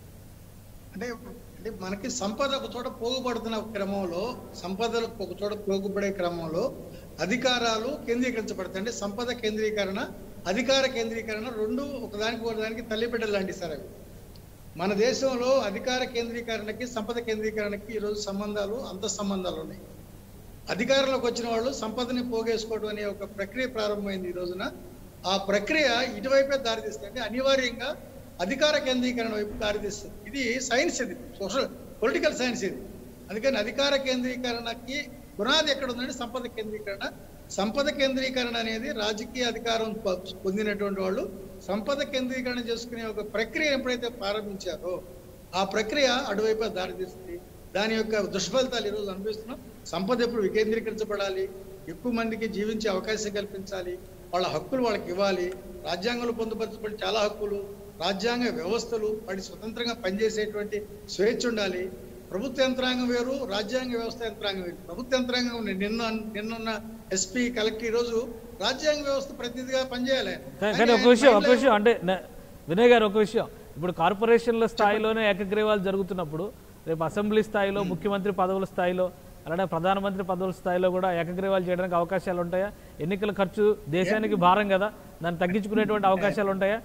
అంటే అంటే మనకి సంపద ఒక చోట పోగుపడుతున్న క్రమంలో సంపదలు ఒక చోట పోగుపడే క్రమంలో అధికారాలు కేంద్రీకరించబడతాయి అంటే సంపద కేంద్రీకరణ అధికార కేంద్రీకరణ రెండు ఒకదానికి ఒకదానికి తల్లిబిడ్డలు లాంటి సార్ అవి మన దేశంలో అధికార కేంద్రీకరణకి సంపద కేంద్రీకరణకి ఈరోజు సంబంధాలు అంత సంబంధాలు ఉన్నాయి అధికారంలోకి వచ్చిన వాళ్ళు సంపదని పోగేసుకోవడం అనే ఒక ప్రక్రియ ప్రారంభమైంది ఈ రోజున ఆ ప్రక్రియ ఇటువైపే దారితీస్తుంది అంటే అనివార్యంగా అధికార కేంద్రీకరణ వైపు దారితీస్తుంది ఇది సైన్స్ ఇది సోషల్ పొలిటికల్ సైన్స్ ఇది అందుకని అధికార కేంద్రీకరణకి పునాది ఎక్కడ ఉందంటే సంపద కేంద్రీకరణ సంపద కేంద్రీకరణ అనేది రాజకీయ అధికారం పొ- పొందినటువంటి వాళ్ళు సంపద కేంద్రీకరణ చేసుకునే ఒక ప్రక్రియ ఎప్పుడైతే ప్రారంభించారో ఆ ప్రక్రియ అటువైపు దారితీస్తుంది దాని యొక్క దుష్ఫలితాలు ఈరోజు అనిపిస్తున్నాం సంపద ఎప్పుడు వికేంద్రీకరించబడాలి ఎక్కువ మందికి జీవించే అవకాశం కల్పించాలి వాళ్ళ హక్కులు వాళ్ళకి ఇవ్వాలి రాజ్యాంగంలో పొందుపరచబడిన చాలా హక్కులు రాజ్యాంగ వ్యవస్థలు వాటి స్వతంత్రంగా పనిచేసేటువంటి స్వేచ్ఛ ఉండాలి ప్రభుత్వ యంత్రాంగం వేరు రాజ్యాంగ వ్యవస్థ యంత్రాంగం వేరు ప్రభుత్వ యంత్రాంగం ఉంది. నిన్న నిన్నున్న ఎస్పీ కలెక్టర్ ఈ రోజు రాజ్యాంగ వ్యవస్థ ప్రతినిధిగా పనిచేయాలి ఆయన. కానీ ఆయన కానీ ఒక విషయం ఒక మైండ్లో- విషయం అంటే న- వినయ్ గారు ఒక విషయం ఇప్పుడు కార్పొరేషన్ల స్థాయిలోనే ఏకగ్రీవాలు జరుగుతున్నప్పుడు రేపు అసెంబ్లీ స్థాయిలో ముఖ్యమంత్రి పదవుల స్థాయిలో అలానే ప్రధానమంత్రి పదవుల స్థాయిలో కూడా ఏకగ్రీవాలు చేయడానికి అవకాశాలు ఉంటాయా ఎన్నికల ఖర్చు దేశానికి భారం కదా దాన్ని తగ్గించుకునేటువంటి అవకాశాలు ఉంటాయా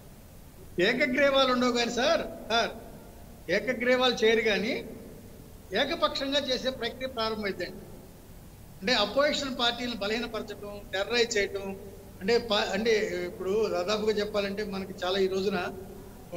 ఏకగ్రీవాలు ఉండవు కానీ సార్ సార్ ఏకగ్రీవాలు చేయరు కానీ ఏకపక్షంగా చేసే ప్రక్రియ ప్రారంభమైందండి అంటే అపోజిషన్ పార్టీలను బలహీనపరచడం టెర్రరైజ్ చేయటం అంటే పా- అంటే ఇప్పుడు దాదాపుగా చెప్పాలంటే మనకి చాలా ఈ రోజున ఆ,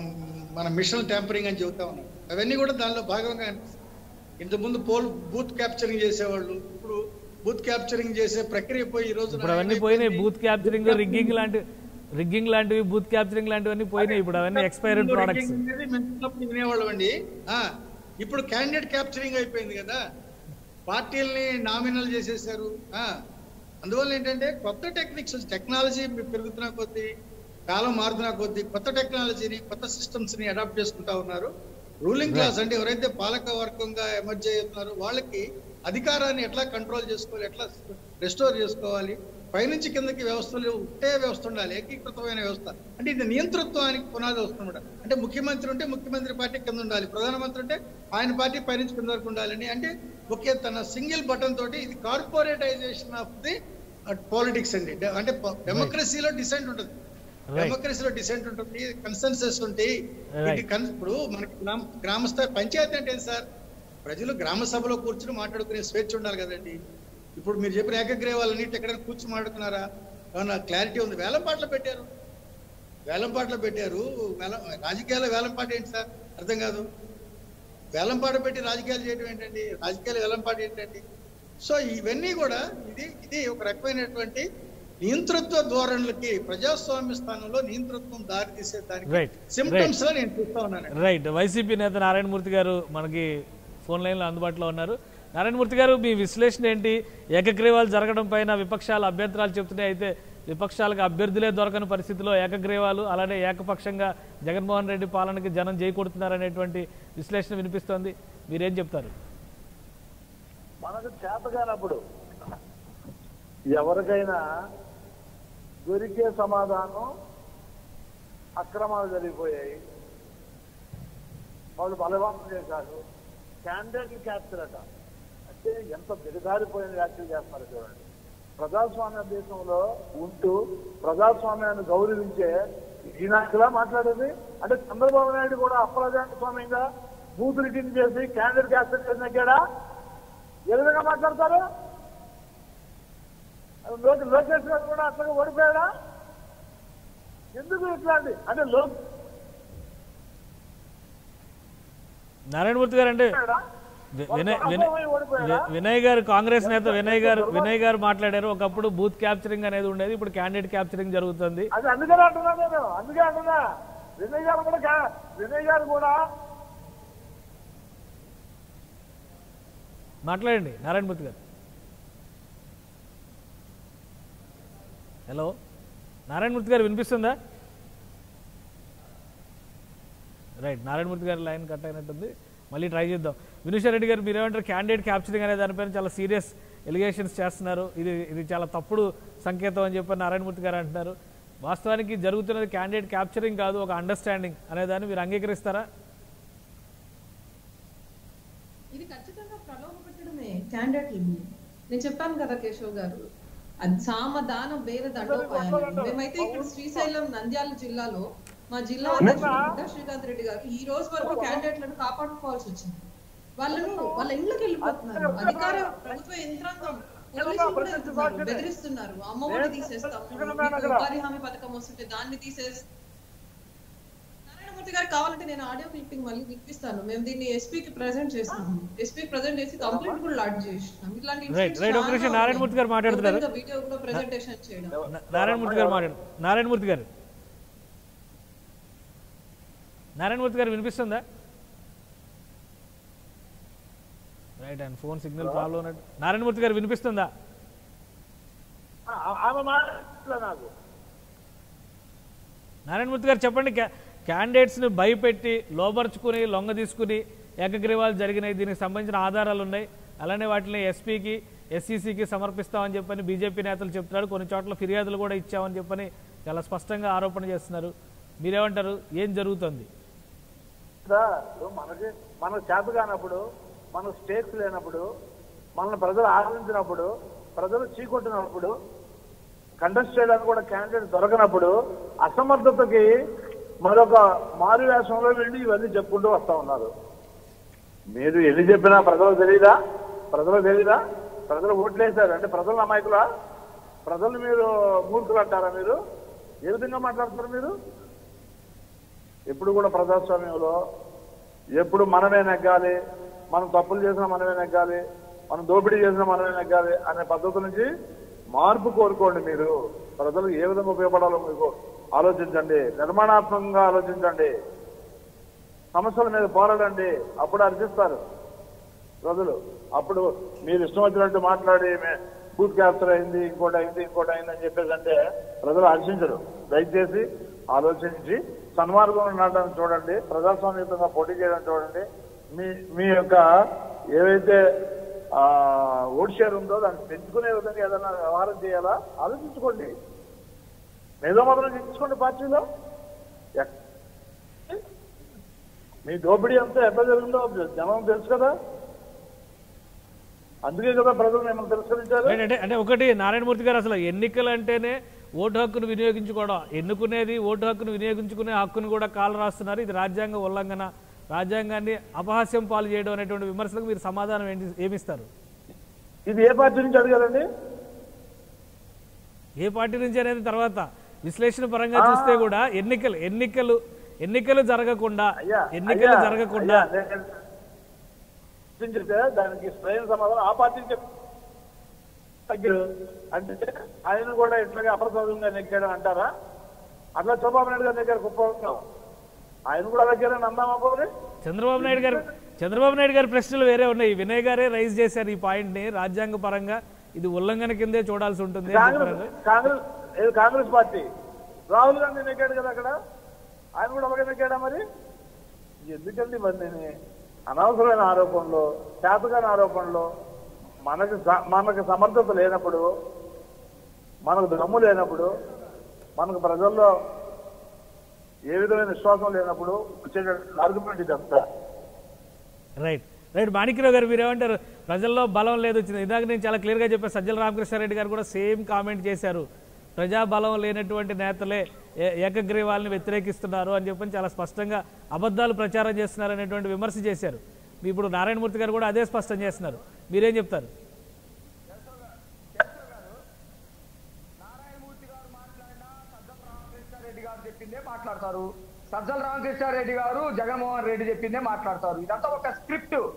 మన మిషన్ ట్యాంపరింగ్ అని చెబుతా ఉన్నాం అవన్నీ కూడా దానిలో భాగంగా అనిపిస్తుంది ఇంతకుముందు పోల్ బూత్ క్యాప్చరింగ్ చేసేవాళ్ళు ఇప్పుడు బూత్ క్యాప్చరింగ్ చేసే ప్రక్రియ పోయి ఈ రోజున ఇప్పుడు అవన్నీ పోయినాయి బూత్ క్యాప్చరింగ్ రిగ్గింగ్ లాంటి రిగ్గింగ్ లాంటివి బూత్ క్యాప్చరింగ్ లాంటివన్నీ పోయినాయి ఇప్పుడు అవన్నీ ఎక్స్పైర్డ్ ముందు ప్రోడక్ట్స్ rigging అనేది మేము చిన్నప్పుడు వినేవాళ్ళం అండి ఆ, ఇప్పుడు క్యాండిడేట్ క్యాప్చరింగ్ అయిపోయింది కదా పార్టీల్ని నామినల్ చేసేసారు ఆ, అందువల్ల ఏంటంటే కొత్త టెక్నిక్స్ టెక్నాలజీ పెరుగుతున్న కొద్దీ కాలం మారుతున్న కొద్దీ కొత్త టెక్నాలజీని కొత్త సిస్టమ్స్ ని అడాప్ట్ చేసుకుంటా ఉన్నారు రూలింగ్ క్లాస్ అంటే ఎవరైతే పాలక వర్గంగా ఎమర్జ్ అవుతున్నారో వాళ్ళకి అధికారాన్ని ఎట్లా కంట్రోల్ చేసుకోవాలి ఎట్లా రెస్టోర్ చేసుకోవాలి పైనుంచి కిందకి వ్యవస్థలు ఒకటే వ్యవస్థ ఉండాలి ఏకీకృతమైన వ్యవస్థ అంటే ఇది నియంతృత్వానికి పునాది వస్తుందన్నమాట అంటే ముఖ్యమంత్రి ఉంటే ముఖ్యమంత్రి పార్టీ కింద ఉండాలి ప్రధానమంత్రి ఉంటే ఆయన పార్టీ పైనుంచి కింద వరకు ఉండాలని అంటే ఒకే తన సింగిల్ బటన్ తోటి ఇది కార్పొరేటైజేషన్ ఆఫ్ ది పాలిటిక్స్ అండి డ- అంటే డెమోక్రసీలో డిసెంట్ ఉంటుంది Right. డెమోక్రసీలో డిసెంట్ ఉంటుంది కన్సెన్సెస్ ఉంటాయి Right. ఇది కన్- ఇప్పుడు మనకి గ్రామ గ్రామ స్థాయి పంచాయతీ అంటే ఏంటి సార్ ప్రజలు గ్రామ సభలో కూర్చుని మాట్లాడుకునే స్వేచ్ఛ ఉండాలి కదండి ఇప్పుడు మీరు చెప్పిన ఏకగ్రీవాలన్నిటి ఎక్కడైనా కూర్చుని మాట్లాడుతున్నారా ఏమన్నా క్లారిటీ ఉంది వేలం పాటలు పెట్టారు వేలం పాటలు పెట్టారు వేలం రాజకీయాల్లో వేలం పాట ఏంటి సార్ అర్థం కాదు వేలం పాట పెట్టి రాజకీయాలు చేయడం ఏంటండి రాజకీయాలు వేలం పాట ఏంటండి సో ఇవన్నీ కూడా ఇది ఇది ఒక రకమైనటువంటి నియంతృత్వ ధోరణులకి ప్రజాస్వామ్య స్థానంలో నియంతృత్వం దారి తీసే దానికి Right. సిమ్టమ్స్ గా నేను చూస్తా ఉన్నాను రైట్ వైసీపీ నేత నారాయణమూర్తి గారు మనకి ఫోన్ లైన్లో అందుబాటులో ఉన్నారు నారాయణమూర్తి గారు మీ విశ్లేషణ ఏంటి ఏకగ్రీవాలు జరగడం పైన విపక్షాలు అభ్యంతరాలు చెప్తున్నాయి అయితే విపక్షాలకు అభ్యర్థులే దొరకని పరిస్థితిలో ఏకగ్రీవాలు అలానే ఏకపక్షంగా జగన్మోహన్ రెడ్డి పాలనకి జనం చేకూడుతున్నారనేటువంటి విశ్లేషణ వినిపిస్తోంది మీరేం చెప్తారు మనకు చేతగానప్పుడు ఎవరికైనా దొరికే సమాధానం అక్రమాలు జరిగిపోయాయి వాళ్ళు బలవంతం చేశారు క్యాండిడేట్ క్యాప్చర్ అట అంటే ఎంత దిగజారిపోయిన వ్యాఖ్యలు చేస్తున్నారు చూడండి ప్రజాస్వామ్య దేశంలో ఉంటూ ప్రజాస్వామ్యాన్ని గౌరవించే ఈనాకులా మాట్లాడేది అంటే చంద్రబాబు నాయుడు కూడా అప్రజాస్వామ్యంగా బూత్ రిటింగ్ చేసి క్యాండిడేట్ క్యాప్చర్ చేసిన నగ్గాడా ఏ విధంగా మాట్లాడతారు లోక- లోకేష్ గారు కూడా అట్లా ఓడిపోయాడా ఎందుకు ఇట్లాంటి అంటే లోక్ నారాయణమూర్తి గారు అంటే వి- వాళ్ళు వినయ్ వినయ్ పరాభవమై ఓడిపోయారా? వి- వినయ్ గారు కాంగ్రెస్ నేత వినయ్ గారు వినయ్ గారు మాట్లాడారు ఒకప్పుడు బూత్ క్యాప్చరింగ్ అనేది ఉండేది ఇప్పుడు క్యాండిడేట్ క్యాప్చరింగ్ జరుగుతుంది అది అందుకనే అంటున్నా నేను అందుకే అంటున్నా వినయ్ గారు కూడా కా- వినయ్ గారు కూడా మాట్లాడండి నారాయణమూర్తి గారు హలో నారాయణమూర్తి గారు వినిపిస్తుందా రైట్ నారాయణమూర్తి గారి లైన్ కట్ అయినట్టుంది మళ్ళీ ట్రై చేద్దాం వినూషా రెడ్డి గారు మీరేమంటారు క్యాండిడేట్ క్యాప్చరింగ్ అనే దానిపైన చాలా సీరియస్ ఎలిగేషన్స్ చేస్తున్నారు ఇది ఇది చాలా తప్పుడు సంకేతం అని చెప్పి నారాయణమూర్తి గారు అంటున్నారు వాస్తవానికి జరుగుతున్నది క్యాండిడేట్ క్యాప్చరింగ్ కాదు ఒక అండర్స్టాండింగ్ అనే దాన్ని మీరు అంగీకరిస్తారా ఇది ఖచ్చితంగా ప్రలోభ పెట్టడమే క్యాండిడేట్లని నేను చెప్పాను కదా కేశవ్ గారు అది సామ దానం భేద దండోపాయాలు మేమైతే ఇక్కడ శ్రీశైలం నంద్యాల జిల్లాలో మా జిల్లా అధ్యక్షుడు గుడ్డా శ్రీకాంత్ రెడ్డి గారు ఈ రోజు వరకు క్యాండిడేట్లను కాపాడుకోవాల్సి వచ్చింది వాళ్ళను వాళ్ళ ఇళ్ళకి వెళ్ళిపోతున్నారు అధికార ప్రభుత్వ యంత్రాంగం పోలీసులు కూడా వెళ్తున్నారు బెదిరిస్తున్నారు అమ్మఒడి తీసేస్తాం మీకు ఉపాధి హామీ పథకం వస్తుంటే దాన్ని తీసేస్తాం నారాయణమూర్తి గారు కావాలంటే నేను ఆడియో క్లిప్పింగ్ మళ్ళీ వినిపిస్తాను మేము దీన్ని ఎస్పీకి ప్రెజెంట్ చేస్తాము ఎస్పీ ప్రెజెంట్ చేసి కంప్లైంట్ కూడా లాడ్జ్ చేసినాం ఇట్లాంటి Right, right. ఒక నిమిషం నారాయణమూర్తి గారు మాట్లాడుతున్నారు. వీడియో కూడా ప్రెజెంటేషన్ చేయడం నా- నారాయణమూర్తి గారు మాట్లాడు నారాయణమూర్తి గారు నారాయణమూర్తి గారు వినిపిస్తుందా right and phone signal problem ఉన్నట్టు నారాయణమూర్తి గారు వినిపిస్తుందా ఆ- ఆమె మాట్లాడలే నాకు నారాయణమూర్తి గారు చెప్పండి క్యా క్యాండిడేట్స్ని భయపెట్టి లోపరుచుకుని లొంగ తీసుకుని ఏకగ్రీవాలు జరిగినాయి దీనికి సంబంధించిన ఆధారాలు ఉన్నాయి అలానే వాటిని ఎస్పీకి ఎస్సీసీకి సమర్పిస్తామని చెప్పని బీజేపీ నేతలు చెప్తున్నారు కొన్ని చోట్ల ఫిర్యాదులు కూడా ఇచ్చామని చెప్పని చాలా స్పష్టంగా ఆరోపణ చేస్తున్నారు మీరేమంటారు ఏం జరుగుతుంది కదా, ఇప్పుడు మనకి మనకు చేత కానప్పుడు మనకు స్టేక్స్ లేనప్పుడు మనల్ని ప్రజలు ఆదరించినప్పుడు ప్రజలు చీకొట్టినప్పుడు కంటెస్ట్ చేయడానికి కూడా క్యాండిడేట్ దొరకనప్పుడు అసమర్థతకి మరొక మారు వేషంలో వెళ్ళి ఇవన్నీ చెప్పుకుంటూ వస్తా ఉన్నారు మీరు ఎన్ని చెప్పినా ప్రజలకు తెలియదా ప్రజలకు తెలియదా ప్రజలు ఓట్లేశారు అంటే ప్రజల అమాయకులా ప్రజలు మీరు మూర్ఖులు అంటారా మీరు ఏ విధంగా మాట్లాడుతున్నారు మీరు ఎప్పుడు కూడా ప్రజాస్వామ్యంలో ఎప్పుడు మనమే నెగ్గాలి మనం తప్పులు చేసినా మనమే నెగ్గాలి మనం దోపిడీ చేసినా మనమే నెగ్గాలి అనే పద్ధతి నుంచి మార్పు కోరుకోండి మీరు ప్రజలకు ఏ విధంగా ఉపయోగపడాలో మీకు ఆలోచించండి నిర్మాణాత్మకంగా ఆలోచించండి సమస్యల మీద పోరాడండి అప్పుడు అర్జిస్తారు ప్రజలు అప్పుడు మీరు ఇష్టం వచ్చినట్టు మాట్లాడి మే- బూత్ క్యాప్చర్ అయింది ఇంకోటి అయింది ఇంకోటి అయింది అని చెప్పేసి అంటే ప్రజలు హర్షించరు దయచేసి ఆలోచించి సన్మార్గం నాటడానికి చూడండి ప్రజాస్వామ్యతంగా పోటీ చేయడం చూడండి మీ మీ యొక్క ఏవైతే ఆ, ఓట్ షేర్ ఉందో దాన్ని పెంచుకునే విధంగా ఏదైనా వ్యవహారం చేయాలా ఆలోచించుకోండి మేధోమదనం చేయించుకోండి పార్టీలో ఎక్- మీ దోపిడీ అంతా ఎట్లా జరిగిందో జనం తెలుసు కదా అందుకే కదా ప్రజలు మిమ్మల్ని తిరస్కరించారు రైట్ అంటే అంటే ఒకటి నారాయణమూర్తి గారు అసలు ఎన్నికలు అంటేనే ఓటు హక్కును వినియోగించుకోవడం ఎన్నుకునేది ఓటు హక్కును వినియోగించుకునే హక్కును కూడా కాలు రాస్తున్నారు ఇది రాజ్యాంగ ఉల్లంఘన రాజ్యాంగాన్ని అపహాస్యం పాలు చేయడం అనేటువంటి విమర్శలకు మీరు సమాధానం ఏంటి ఏమిస్తారు ఇది ఏ పార్టీ నుంచి అడిగారండి ఏ పార్టీ నుంచి అనేది తర్వాత విశ్లేషణ పరంగా చూస్తే కూడా ఎన్నికలు ఎన్నికలు ఎన్నికలు జరగకుండా అయ్యా ఎన్నికలు అయ్యా, జరగకుండా అయ్యా, నేను ప్రశ్నించితే దానికి స్వయం సమాధానం ఆ పార్టీకి చెప్పు తగ్గాడు అంటే ఆయన కూడా ఇట్లాగే అప్రసాదంగా నెగ్గాడు అంటారా అట్లా చంద్రబాబు నాయుడు గారు నెగ్గారు గొప్ప ఆయన కూడా దగ్గర అందామా పోనీ చంద్రబాబు నాయుడు గారు చంద్రబాబు నాయుడు గారి ప్రశ్నలు వేరే ఉన్నాయి వినయ్ గారే రైజ్ చేశారు ఈ పాయింట్ ని రాజ్యాంగ పరంగా ఇది ఉల్లంఘన కిందే చూడాల్సి ఉంటుంది అని కాంగ్రెస్ చెప్పారు. కాంగ్రెస్ ఏది కాంగ్రెస్ పార్టీ రాహుల్ గాంధీ నెగ్గాడు కదా అక్కడ ఆయన కూడా అలాగే నెగ్గాడా మరి ఎందుకండి మరి నేను అనవసరమైన ఆరోపణలు చేతకాని ఆరోపణలు మనకు స- మనకు సమర్థత లేనప్పుడు మనకు దమ్ము లేనప్పుడు మనకు ప్రజల్లో ఏ విధమైన విశ్వాసం లేనప్పుడు వచ్చేటటువంటి ఆర్గ్యుమెంట్ ఇదంతా రైట్ రైట్ మాణిక్యరావు గారు మీరు ఏమంటారు ప్రజల్లో బలం లేదు వచ్చింది ఇందాక నేను చాలా క్లియర్గా చెప్పాను సజ్జల రామకృష్ణారెడ్డి గారు కూడా సేమ్ కామెంట్ చేశారు ప్రజా బలం లేనటువంటి నేతలే ఏ- ఏకగ్రీవాల్ని వ్యతిరేకిస్తున్నారు అని చెప్పని చాలా స్పష్టంగా అబద్ధాలు ప్రచారం చేస్తున్నారు అనేటువంటి విమర్శ చేశారు మీ ఇప్పుడు నారాయణమూర్తి గారు కూడా అదే స్పష్టం చేస్తున్నారు మీరేం చెప్తారు నారాయణమూర్తి గారు మాట్లాడినా సజ్జల రామకృష్ణారెడ్డి గారు చెప్పిందే మాట్లాడతారు సజ్జల రామకృష్ణారెడ్డి గారు జగన్మోహన్ రెడ్డి చెప్పిందే మాట్లాడతారు ఇదంతా ఒక స్క్రిప్ట్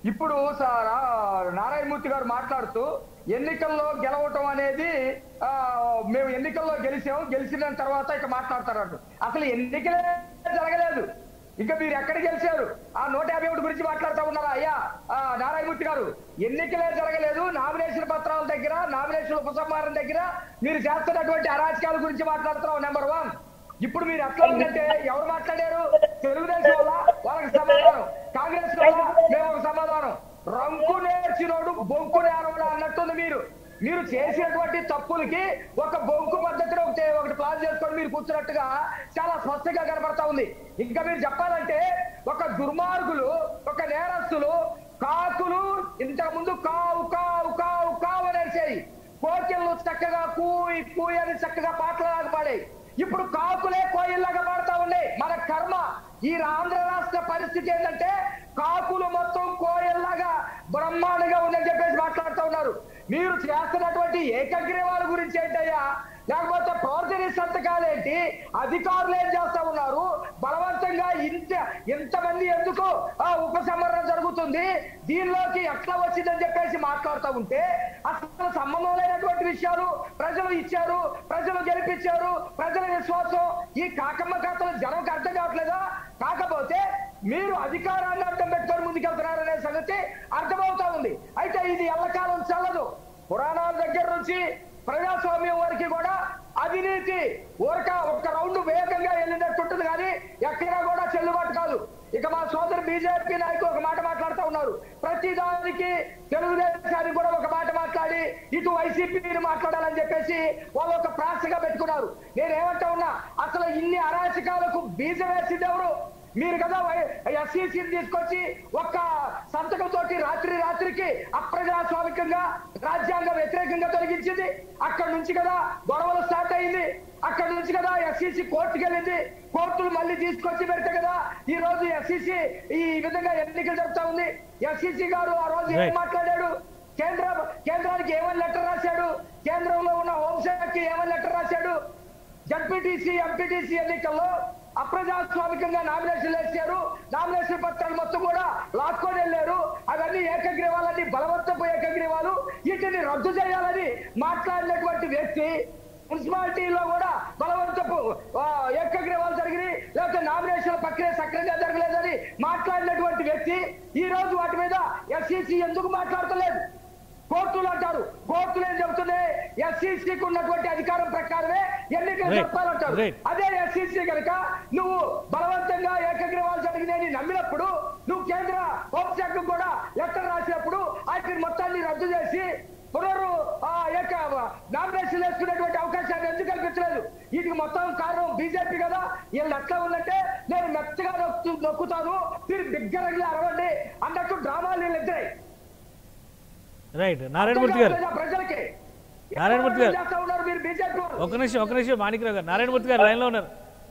ఇప్పుడు సార్ నారాయణమూర్తి గారు మాట్లాడుతూ ఎన్నికల్లో గెలవటం అనేది ఆ, మేము ఎన్నికల్లో గెలిచాం గెలిచిన తర్వాత ఇక మాట్లాడతారు అసలు ఎన్నికలే జరగలేదు ఇంకా మీరు ఎక్కడ గెలిచారు ఆ నూట యాభై ఒకటి గురించి మాట్లాడుతూ ఉన్నారా అయ్యా ఆ, నారాయణమూర్తి గారు ఎన్నికలే జరగలేదు నామినేషన్ పత్రాల దగ్గర నామినేషన్ ఉపసంహారం దగ్గర మీరు చేస్తున్నటువంటి అరాచకాల గురించి మాట్లాడుతున్నాం నెంబర్ వన్ ఇప్పుడు మీరు ఎట్లా ఉందంటే ఎవరు మాట్లాడారు తెలుగుదేశం వల్ల వాళ్ళకి సమాధానం కాంగ్రెస్ వల్ల మేము ఒక సమాధానం రంకు నేర్చినోడు బొంకు నేరవడు అన్నట్టుంది మీరు మీరు చేసినటువంటి తప్పులకి ఒక బొంకు పద్ధతిలో ఒకటి ఒకటి ప్లాన్ చేసుకొని మీరు కూర్చున్నట్టుగా చాలా స్పష్టంగా కనబడతా ఉంది ఇంకా మీరు చెప్పాలంటే ఒక దుర్మార్గులు ఒక నేరస్తులు కాకులు ఇంతకు ముందు కావు కావు కావు కావు అనేసేయి కోకిళ్ళు చక్కగా కూయి కూయి అని చక్కగా పాటలాగా పాడాయి ఇప్పుడు కాకులే కోయిల్లాగా పాడుతా ఉన్నాయి మన కర్మ ఈ ఆంధ్ర రాష్ట్ర పరిస్థితి ఏంటంటే కాకులు మొత్తం కోయల్లాగా బ్రహ్మాండంగా ఉందని చెప్పేసి మాట్లాడుతూ ఉన్నారు మీరు చేస్తున్నటువంటి ఏకగ్రీవాల గురించి ఏంటయ్యా లేకపోతే ఫోర్జరీ సంతకాలేంటి అధికారులు ఏం చేస్తా ఉన్నారు బలవంతంగా ఇంత ఇంతమంది ఎందుకు ఆ ఉపసంహరణ జరుగుతుంది దీనిలోకి ఎట్లా వచ్చిందని చెప్పేసి మాట్లాడుతూ ఉంటే అసలు సంబంధం లేనటువంటి విషయాలు ప్రజలు ఇచ్చారు ప్రజలు గెలిపించారు ప్రజల విశ్వాసం ఈ కాకమ్మ కథలు జనంకి అర్థం కావట్లేదా కాకపోతే మీరు అధికారాన్ని అర్థం పెట్టుకొని ముందుకెళ్తున్నారనే సంగతి అర్థమవుతా ఉంది అయితే ఇది ఎల్లకాలం చల్లదు పురాణాల దగ్గర నుంచి ప్రజాస్వామ్యం వరకు కూడా అవినీతి ఊరక ఒక్క రౌండ్ వేగంగా వెళ్ళినట్టుంటుంది కానీ ఎక్కడా కూడా చెల్లుబాటు కాదు ఇక మా సోదరు బీజేపీ నాయకులు ఒక మాట మాట్లాడుతూ ఉన్నారు ప్రతి దానికి తెలుగుదేశానికి కూడా ఒక మాట మాట్లాడి ఇటు వైసీపీని మాట్లాడాలని చెప్పేసి వాళ్ళు ఒక ప్రాసగా పెట్టుకున్నారు నేనేమంటా ఉన్నా అసలు ఇన్ని అరాచకాలకు బీజం వేసింది ఎవరు మీరు కదా ఎస్సీసీని తీసుకొచ్చి ఒక్క సంతకం తోటి రాత్రి రాత్రికి అప్రజాస్వామికంగా రాజ్యాంగ వ్యతిరేకంగా తొలగించింది అక్కడ నుంచి కదా గొడవలు స్టార్ట్ అయింది అక్కడ నుంచి కదా ఎస్సీసీ కోర్టుకి వెళ్ళింది కోర్టులు మళ్ళీ తీసుకొచ్చి పెడితే కదా ఈ రోజు ఎస్సీసీ ఈ విధంగా ఎన్నికలు జరుపుతా ఉంది ఎస్సీసీ గారు ఆ రోజు ఏం Right. మాట్లాడాడు కేంద్ర కేంద్రానికి ఏమని లెటర్ రాశాడు కేంద్రంలో ఉన్న హోంశాఖకి ఏమని లెటర్ రాశాడు జడ్పీటీసీ ఎంపీటీసీ ఎన్నికల్లో అప్రజాస్వామికంగా నామినేషన్ వేసారు నామినేషన్ పత్రాలు మొత్తం కూడా లాక్కొని వెళ్ళారు అవన్నీ ఏకగ్రీవాలని బలవంతపు ఏకగ్రీవాలు వీటిని రద్దు చేయాలని మాట్లాడినటువంటి వ్యక్తి మున్సిపాలిటీలో కూడా బలవంతపు ఆ, ఏకగ్రీవాలు జరిగినాయి లేకపోతే నామినేషన్ ప్రక్రియ సక్రమంగా జరగలేదని మాట్లాడినటువంటి వ్యక్తి ఈ రోజు వాటి మీద ఎస్సీసీ ఎందుకు మాట్లాడతలేదు కోర్టులు అంటారు కోర్టులు ఏం చెబుతున్నాయి ఎస్సీసీకి ఉన్నటువంటి అధికారం ప్రకారమే ఎన్నికలు Right. జరపాలంటారు Right. అదే ఎస్సీసీ కనుక నువ్వు బలవంతంగా ఏకగ్రీవాలు జరిగినాయని నమ్మినప్పుడు నువ్వు కేంద్ర హోంశాఖకు కూడా లెటర్ రాసినప్పుడు వాటిని మొత్తాన్ని రద్దు చేసి పునరు ఆ యొక్క నామినేషన్ వేసుకునేటువంటి అవకాశాన్ని ఎందుకు కల్పించలేదు వీటికి మొత్తం కారణం బీజేపీ కదా వీళ్ళు ఎట్లా ఉందంటే నేను మెత్తగా నొక్కు నొక్కుతాను మీరు బిగ్గరగా అరవండి అన్నట్టు డ్రామాలు వీళ్ళు ఇద్దరే రైట్ నారాయణమూర్తి గారు ప్రజలకి నారాయణమూర్తి గారు. చేస్తా ఉన్నారు మీరు బీజేపీ వాళ్ళు. ఒక నిమిషం ఒక నిమిషం మాణిక్రావు గారు నారాయణమూర్తి గారు లైన్లో ఉన్నారు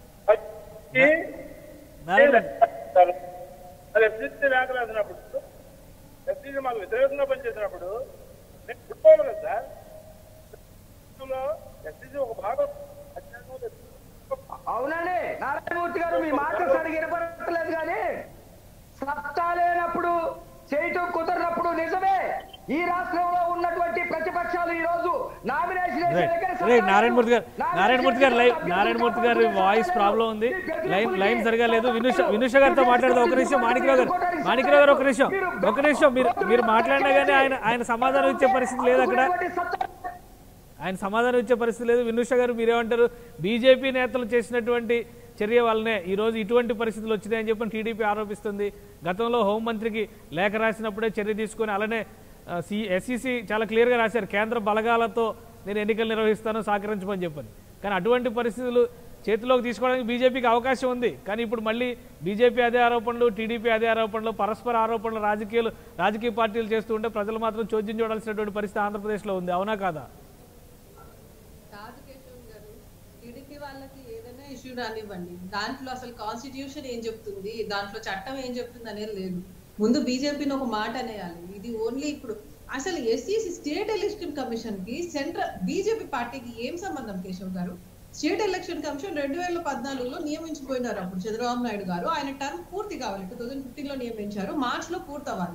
నారాయణ అది ఎఫ్సీసీ లేఖ రాసినప్పుడు ఎఫ్సీసీ మాకు వ్యతిరేకంగా పనిచేసినప్పుడు నేను పుట్టుకోవాలి కదా సార్ ఇందులో ఎఫ్సీసీ ఒక భాగం రాజ్యాంగంలో FCC అవునండి నారాయణమూర్తి గారు మీ మాటలు సరిగ్గా వినపడట్లేదు కానీ సత్తా లేనప్పుడు చేయటం కుదరనప్పుడు నిజమే ఈ రాష్ట్రంలో ఉన్నటువంటి ప్రతిపక్షాలు ఈ రోజు నామినేషన్ వేసే రైట్ దగ్గర సత్తా రైట్ లేదు. నారాయణమూర్తి గారు నారాయణమూర్తి గారు లైవ్ నామినేషన్ నారాయణమూర్తి గారి వేసే వాయిస్ సత్తా ప్రాబ్లం లేదు. ఉంది మీ గెలుపులకి లైన్ లైన్ సరిగా లేదు వినుష సత్తా వినుష గారితో లేదు. మాట్లాడదాం ఒక నిమిషం మాణిక్రావు గారు మాణిక్రావు గారు ఒక నిమిషం మీరు ఒక నిమిషం మీరు మీరు మాట్లాడినా కానీ ఆయన ఆయన సమాధానం ఇచ్చే పరిస్థితి లేదు అక్కడ ఉన్నటువంటి సత్తా ఆయన సమాధానం ఇచ్చే పరిస్థితి లేదు వినుష గారు మీరేమంటారు బీజేపీ నేతలు చేసినటువంటి చర్య వల్లనే ఈ రోజు ఇటువంటి పరిస్థితులు వచ్చినాయని చెప్పి టీడీపీ ఆరోపిస్తుంది గతంలో హోంమంత్రికి లేఖ రాసినప్పుడే చర్య తీసుకొని అలానే సి ఎస్ఈసి చాలా క్లియర్గా రాశారు కేంద్ర బలగాలతో నేను ఎన్నికలు నిర్వహిస్తాను సహకరించమని చెప్పని కానీ అటువంటి పరిస్థితులు చేతిలోకి తీసుకోవడానికి బీజేపీకి అవకాశం ఉంది కానీ ఇప్పుడు మళ్ళీ బీజేపీ అదే ఆరోపణలు టీడీపీ అదే ఆరోపణలు పరస్పర ఆరోపణలు రాజకీయాలు రాజకీయ పార్టీలు చేస్తూ ఉంటే ప్రజలు మాత్రం చోద్యం చూడాల్సినటువంటి పరిస్థితి ఆంధ్రప్రదేశ్లో ఉంది అవునా కాదా కాదు కేశవ్ గారు టీడీపీ వాళ్ళకి ఏదైనా ఇష్యూ రానివ్వండి దాంట్లో అసలు కాన్స్టిట్యూషన్ ఏం చెప్తుంది దాంట్లో చట్టం ఏం చెప్తుంది అనేది లేదు ముందు బీజేపీని ఒక మాట అనేయాలి ఇది ఓన్లీ ఇప్పుడు అసలు ఎస్సీసీ స్టేట్ ఎలక్షన్ కమిషన్ కి సెంట్రల్ బీజేపీ పార్టీకి ఏం సంబంధం కేశవ్ గారు స్టేట్ ఎలక్షన్ కమిషన్ రెండు వేల పద్నాలుగులో నియమించిపోయినారు అప్పుడు చంద్రబాబు నాయుడు గారు ఆయన టర్మ్ పూర్తి కావాలి టూ థౌజండ్ ఫిఫ్టీన్ లో నియమించారు మార్చ్ లో పూర్తి అవ్వాలి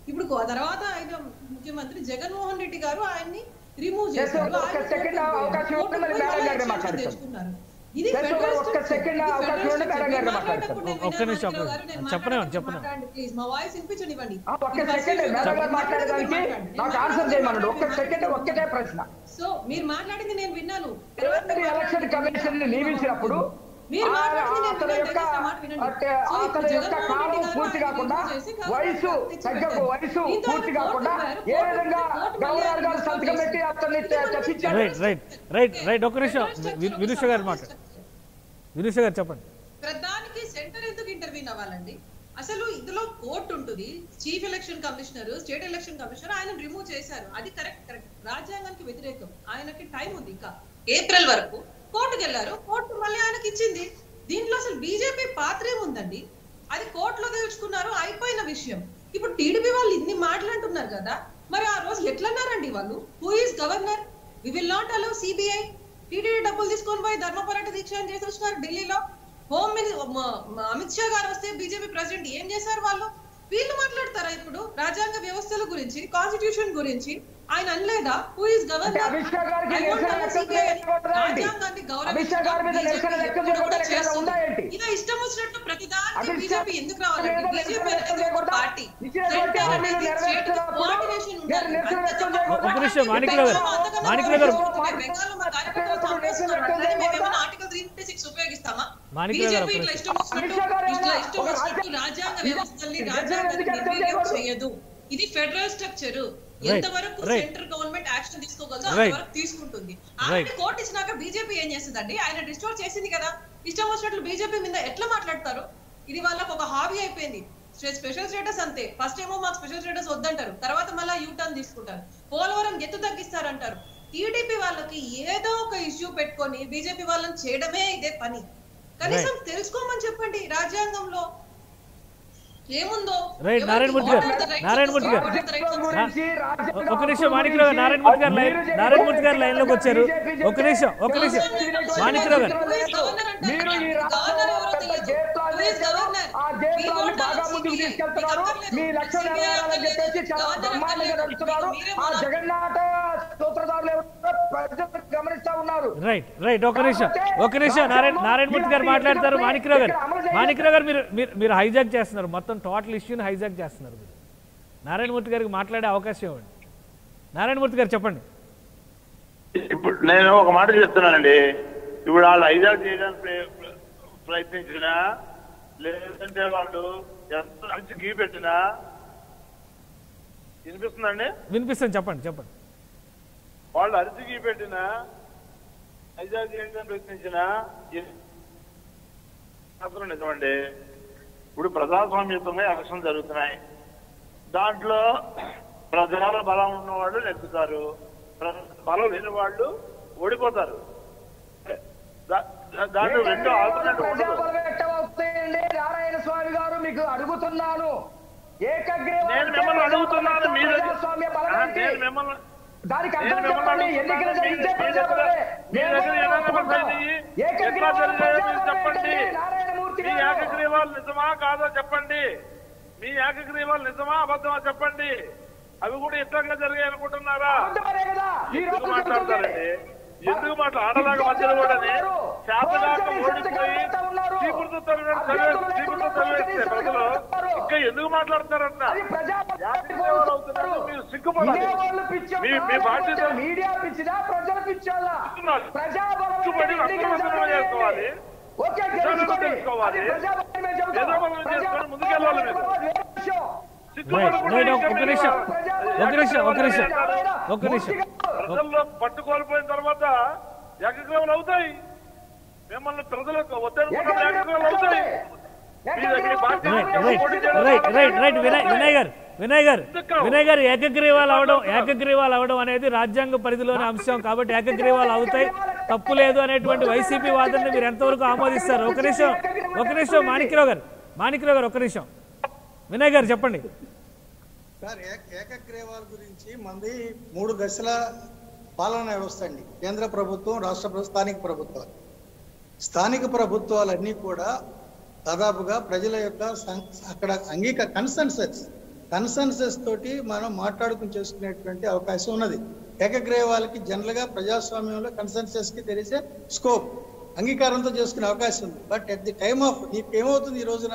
ఇప్పుడు కో- తర్వాత ఆయన ముఖ్యమంత్రి జగన్మోహన్ రెడ్డి గారు ఆయన్ని రిమూవ్ చేస్తారు. చేశారు ఒక్క ఆయన second కోర్టుకు పోయి అవకాశం కోర్టుకు ఇవ్వండి, పోయి మేడం మళ్ళీ గారిని extension మాట్లాడతాను. తెచ్చుకున్నారు. ఇది చేస్తారు. ఫెడరల్ ఒక్క స్ట్రక్చర్. second ఇది అవకాశం ఫెడరల్ ఇవ్వండి, స్ట్రక్చర్. మేడం గారిని మీరు మాట్లాడతాను. మాట్లాడేటప్పుడు నేను ఒక్క నిమిషం, వినయ్ గారు, నేను చెప్పనివ్వండి, మాట్లాడేటప్పుడు చెప్పనివ్వండి. మాట్లాడండి, ప్లీజ్. మా వాయిస్ వినిపించనివ్వండి ఆ, ఒక్క మీరు first సెకండ్ మీరు మేడం గారు మాట్లాడండి, మాట్లాడడానికి మీరు మాట్లాడండి. నాకు నేను ఆన్సర్ చేయమనండి ఒక్క మాట్లాడండి, సెకండ్ మాట్లాడండి. ఒక్కటే ప్రశ్న సో మీరు మాట్లాడింది నేను విన్నాను తర్వాత ఎవరి మీరు ఎలక్షన్ మాట్లాడండి. కమిషన్ ని నియమించినప్పుడు మీరు ఆ- మాట్లాడింది నేను అతని విన్నాను, యొక్క దయచేసి నా మాట వినండి. అంటే సో ఇప్పుడు అతని యొక్క జగన్మోహన్ కాలం రెడ్డి గారు పూర్తి ఆయన కాకుండా రిమూవ్ చేసి కాస్త వయసు తెచ్చి తగ్గకు పెట్టారు. వయసు దీంతో పూర్తి కోర్టు కాకుండా కోర్టు ఏ కోర్టు విధంగా కోర్టు గవర్నర్ గారు మళ్ళీ సంతకం పెట్టి అతన్ని ఇది మనం చర్చించారు రైట్ రైట్ రైట్ రైట్ ఒక్క నిమిషం వి- వినుష గారు మాట వినుష గారు చెప్పండి ప్రధానికి సెంటర్ ఎందుకు ఇంటర్వ్యూన్ అవ్వాలండి అసలు ఇందులో కోర్టు ఉంటుంది chief election commissioner state election commissioner ఆయన రిమూవ్ చేశారు అది కరెక్ట్ కరెక్ట్ రాజ్యాంగానికి వ్యతిరేకం ఆయనకి టైం ఉంది ఇంకా ఏప్రిల్ వరకు కోర్టుకు వెళ్ళారు కోర్టు మళ్ళీ ఆయనకి ఇచ్చింది దీంట్లో అసలు బీజేపీ పాత్ర ఏముందండి అది కోర్టులో తెలుసుకున్నారు అయిపోయిన విషయం ఇప్పుడు టీడీపీ వాళ్ళు ఇన్ని మాట్లాడుతున్నారు కదా మరి ఆ రోజు ఎట్లన్నారండి వాళ్ళు who is governor we will not allow CBI TTD డబ్బులు తీసుకొని పోయి ధర్మపోరాట దీక్ష అని చేసి వచ్చినారు ఢిల్లీలో హోమ్ మిని- మ- మ- అమిత్ షా గారు వస్తే బీజేపీ ప్రెసిడెంట్ ఏం చేశారు వాళ్ళు వీళ్ళు మాట్లాడతారా ఇప్పుడు రాజ్యాంగ వ్యవస్థల గురించి కాన్స్టిట్యూషన్ గురించి ఆయన అనలేదా హూ ఇస్ అంటే గవర్నర్ అమిత్ షా గారికి I want నిరసన to వ్యక్తం see CBI. చేయకూడదా ఏంటి? రాజ్యాంగాన్ని అమిత్ షా గారి మీద గౌరవించడం నిరసన వ్యక్తం BJP చేయకూడదా ఎప్పుడు ఎక్కడైనా చేస్తుంది. ఉందా ఏంటి? ఇలా ఇష్టం వచ్చినట్టు ప్రతిదానికి అమిత్ షా బీజేపీ ఎందుకు రావాలండి మీద బీజేపీ నిరసన వ్యక్తం అనేది ఒక చేయకూడదా? పార్టీ ఇచ్చినటువంటి సెంటర్ హామీలు అనేది స్టేట్ నెరవేర్చినప్పుడు కోఆర్డినేషన్ నేను ఉండాలి నిరసన అంతే వ్యక్తం తప్ప చేయకూడదా? ఒక నిమిషం, మాణిక్రావు గారు. అంతకన్నా మాణిక్రావు గారు. బెంగాల్లో బెంగాల్లో మా కార్యకర్తలు చంపేస్తున్నారు అంటే మేమేమైనా ఆర్టికల్ త్రీ ఫిఫ్టీ సిక్స్ ఉపయోగిస్తామా మాణిక్రావు గారు, బీజేపీ ఒక ఇట్లా ఇష్టం అమిత్ షా గారు వచ్చినట్టు ఇట్లా ఏమన్నా ఇష్టం ఒక వచ్చినట్టు రాజ్య- రాజ్యాంగ ఇది- వ్యవస్థల్ని ఇది రాజ్యాంగాన్ని ఎందుకు అర్థం నిర్వీర్యం చేయకూడదు? చేయదు ఇది ఫెడరల్ స్ట్రక్చర్ Right, ఎంతవరకు right. సెంట్రల్ గవర్నమెంట్ యాక్షన్ తీసుకోగలదో Right. అంతవరకు తీసుకుంటుంది ఆల్రెడీ కోర్టు ఇచ్చినాక బీజేపీ ఏం చేస్తుందండి ఆయన డిస్టోర్ చేసింది కదా ఇష్టం వచ్చినట్లు బీజేపీ మీద ఎట్లా మాట్లాడతారు ఇది వాళ్ళకు ఒక హాబీ అయిపోయింది స్పె- స్పెషల్ స్టేటస్ అంతే ఫస్ట్ ఏమో మాకు స్పెషల్ స్టేటస్ వద్దంటారు తర్వాత మళ్ళీ యూ టర్న్ తీసుకుంటారు పోలవరం ఎత్తు తగ్గిస్తారంటారు టీడీపీ వాళ్ళకి ఏదో ఒక ఇష్యూ పెట్టుకొని బీజేపీ వాళ్ళని చేయడమే ఇదే పని కనీసం తెలుసుకోమని చెప్పండి రాజ్యాంగంలో ఏముందో Right, ఎవరికి నారాయణమూర్తి గారు. what are the rights of Narayanamurthy the గారు. state? What are the rights of the గురించి రాజ్యాంగం ఒక నిమిషం మాణిక్రావు గారు నారాయణమూర్తి గారు లైన్ మీరు నారాయణమూర్తి గారు లైన్ లోకి వచ్చారు ఒక నిమిషం ఒక నిమిషం మాణిక్రావు గారు మీరు ఈ రాష్ట్రంలో పెద్ద జేత్వాలు చేశారు. ఆ జేత్వాల్ని బాగా ముందుకు తీసుకెళ్తున్నారు మీ లక్ష్యం నెరవేరాలని చెప్పేసి చాలా బ్రహ్మాండంగా నడుస్తున్నారు ఆ జగన్నాథ సూత్రధారులు ఎవరో ప్రజలు గమనిస్తా ఉన్నారు రైట్ రైట్ ఒక నిమిషం ఒక నిమిషం నారాయణ నారాయణమూర్తి గారు మాట్లాడతారు మాణిక్రావు గారు మాణిక్రావు గారు మీరు మీరు మీరు హైజాక్ చేస్తున్నారు మొత్తం టోటల్ ఇష్యూని హైజాక్ చేస్తున్నారు మీరు నారాయణమూర్తి గారికి మాట్లాడే అవకాశం ఇవ్వండి నారాయణమూర్తి గారు చెప్పండి ఇప్పుడు నేను ఒక మాట చెప్తున్నానండి ఇప్పుడు వాళ్ళు హైజాక్ చేయడానికి ప్రయ- ప్రయత్నించినా లేదంటే వాళ్ళు ఎంత మంచి గీ పెట్టినా వినిపిస్తుందండి వినిపిస్తుంది చెప్పండి చెప్పండి వాళ్ళు అరిచి గీ పెట్టినా హైజాక్ చేయడానికి ప్రయత్నించినా ఇది మాత్రం నిజమండి ఇప్పుడు ప్రజాస్వామ్యుతంగా ఎలక్షన్ జరుగుతున్నాయి దాంట్లో ప్రజల బలం ఉన్న వాళ్ళు నెగ్గుతారు ప్ర- బలం లేని వాళ్ళు ఓడిపోతారు దా- దా- దాంట్లో రెండు ఆల్టర్నేటివ్ ఉండదు ప్రజాబలం వ్యక్తమవుతాయండి నారాయణ స్వామి గారు మీకు అడుగుతున్నాను ఏకగ్రీవం నేను అంటే మిమ్మల్ని అడుగుతున్నాను మీ దగ్గర ప్రజాస్వామ్య బలం ఆ, ఏంటి? నేను మిమ్మల్ని దానికి నేను అర్థం మిమ్మల్ని చెప్పండి ఎన్నికలు అడుగుతున్నాను. జరిగితే మీ- మీ ప్రజాబలమే. దగ్గర- మీ నేను దగ్గర ఏమైనా ఒప్పుకుంటా. పడతాయి? ఏకగ్రీవం ఎట్లా జరిగాయో మీరు ప్రజాబలం చెప్పండి. ఏంటండి? నారాయణమూర్తి మీ గారు. ఏకగ్రీవాలు నిజమా కాదో చెప్పండి మీ ఏకగ్రీవాలు నిజమా అబద్ధమా చెప్పండి అవి కూడా ఇష్టంగా జరిగాయి అనుకుంటున్నారా అబద్ధమనే కదా ఈ ఎందుకు రోజు మాట్లాడతారండి జరుగుతుంది. ఎందుకు మాట్లా ఆడలాగా మధ్యలో కూడా చేతగాక ఓడిపోయి చీపురుతో తరివేసి చదివేసి చీపురుతో చదివేస్తే ప్రజలు ఇంకా ఎందుకు మాట్లాడతారన్న అది ప్రజాబలం ఏకగ్రీవాలు అవుతున్నారు మీరు సిగ్గుపడాలి వినేవాళ్ళు పిచ్చోళ్ళా? మీ మీ బాధ్యత లేకపోతే మీడియా పిచ్చిదా ప్రజల పిచ్చోళ్ళా చెప్తున్నారు. ప్రజాబలం సిగ్గుపడి అంటే ఎన్నికలు రక్తబంధనం జరగాలి. చేసుకోవాలి. ఓకే నిజాలు తెలుసుకోండి. తెలుసుకోవాలి. అది ప్రజాబలమే చెబుతాం. ఏదో మనం చేసుకొని ముందుకెళ్ళాలి మీరు. ప్రజాబలం వేరే విషయం. రైట్ రైట్ ఒక ఒక నిమిషం ఒక నిమిషం ఒక నిమిషం ఒక నిమిషం ప్రజల్లో పట్టు కోల్పోయిన తర్వాత ఏకగ్రీవాలు అవుతాయి మిమ్మల్ని ప్రజలకు ఒత్తిడి ఏకగ్రీవాలు అవుతాయి మీ దగ్గర బాధ్యత right right right right right Vinay Vinay garu Vinay garu Vinay గారు ఏకగ్రీవాలు అవడం ఏకగ్రీవాలు అవడం అనేది రాజ్యాంగ పరిధిలోని అంశం కాబట్టి ఏకగ్రీవాలు అవుతాయి తప్పు లేదు అనేటువంటి వైసీపీ వాదనని మీరు ఎంతవరకు ఆమోదిస్తారు ఒక నిమిషం ఒక నిమిషం మాణిక్యరావు గారు మాణిక్యరావు గారు ఒక నిమిషం వినయ్ గారు చెప్పండి సార్ ఏక- ఏకగ్రీవాల గురించి మంది మూడు దశల పాలన వ్యవస్థ అండి కేంద్ర ప్రభుత్వం రాష్ట్ర ప్రభుత్వం స్థానిక ప్రభుత్వాలు స్థానిక ప్రభుత్వాలన్నీ కూడా దాదాపుగా ప్రజల యొక్క సం- అక్కడ అంగీక కన్సెన్సస్ కన్సెన్సస్ తోటి మనం మాట్లాడుకుని చేసుకునేటువంటి అవకాశం ఉన్నది ఏకగ్రీవాలకి జనరల్ గా ప్రజాస్వామ్యంలో కన్సెన్సస్ కి తెలిసే స్కోప్ అంగీకారంతో చేసుకునే అవకాశం ఉంది but at the time of నీకు ఏమవుతుంది ఈ రోజున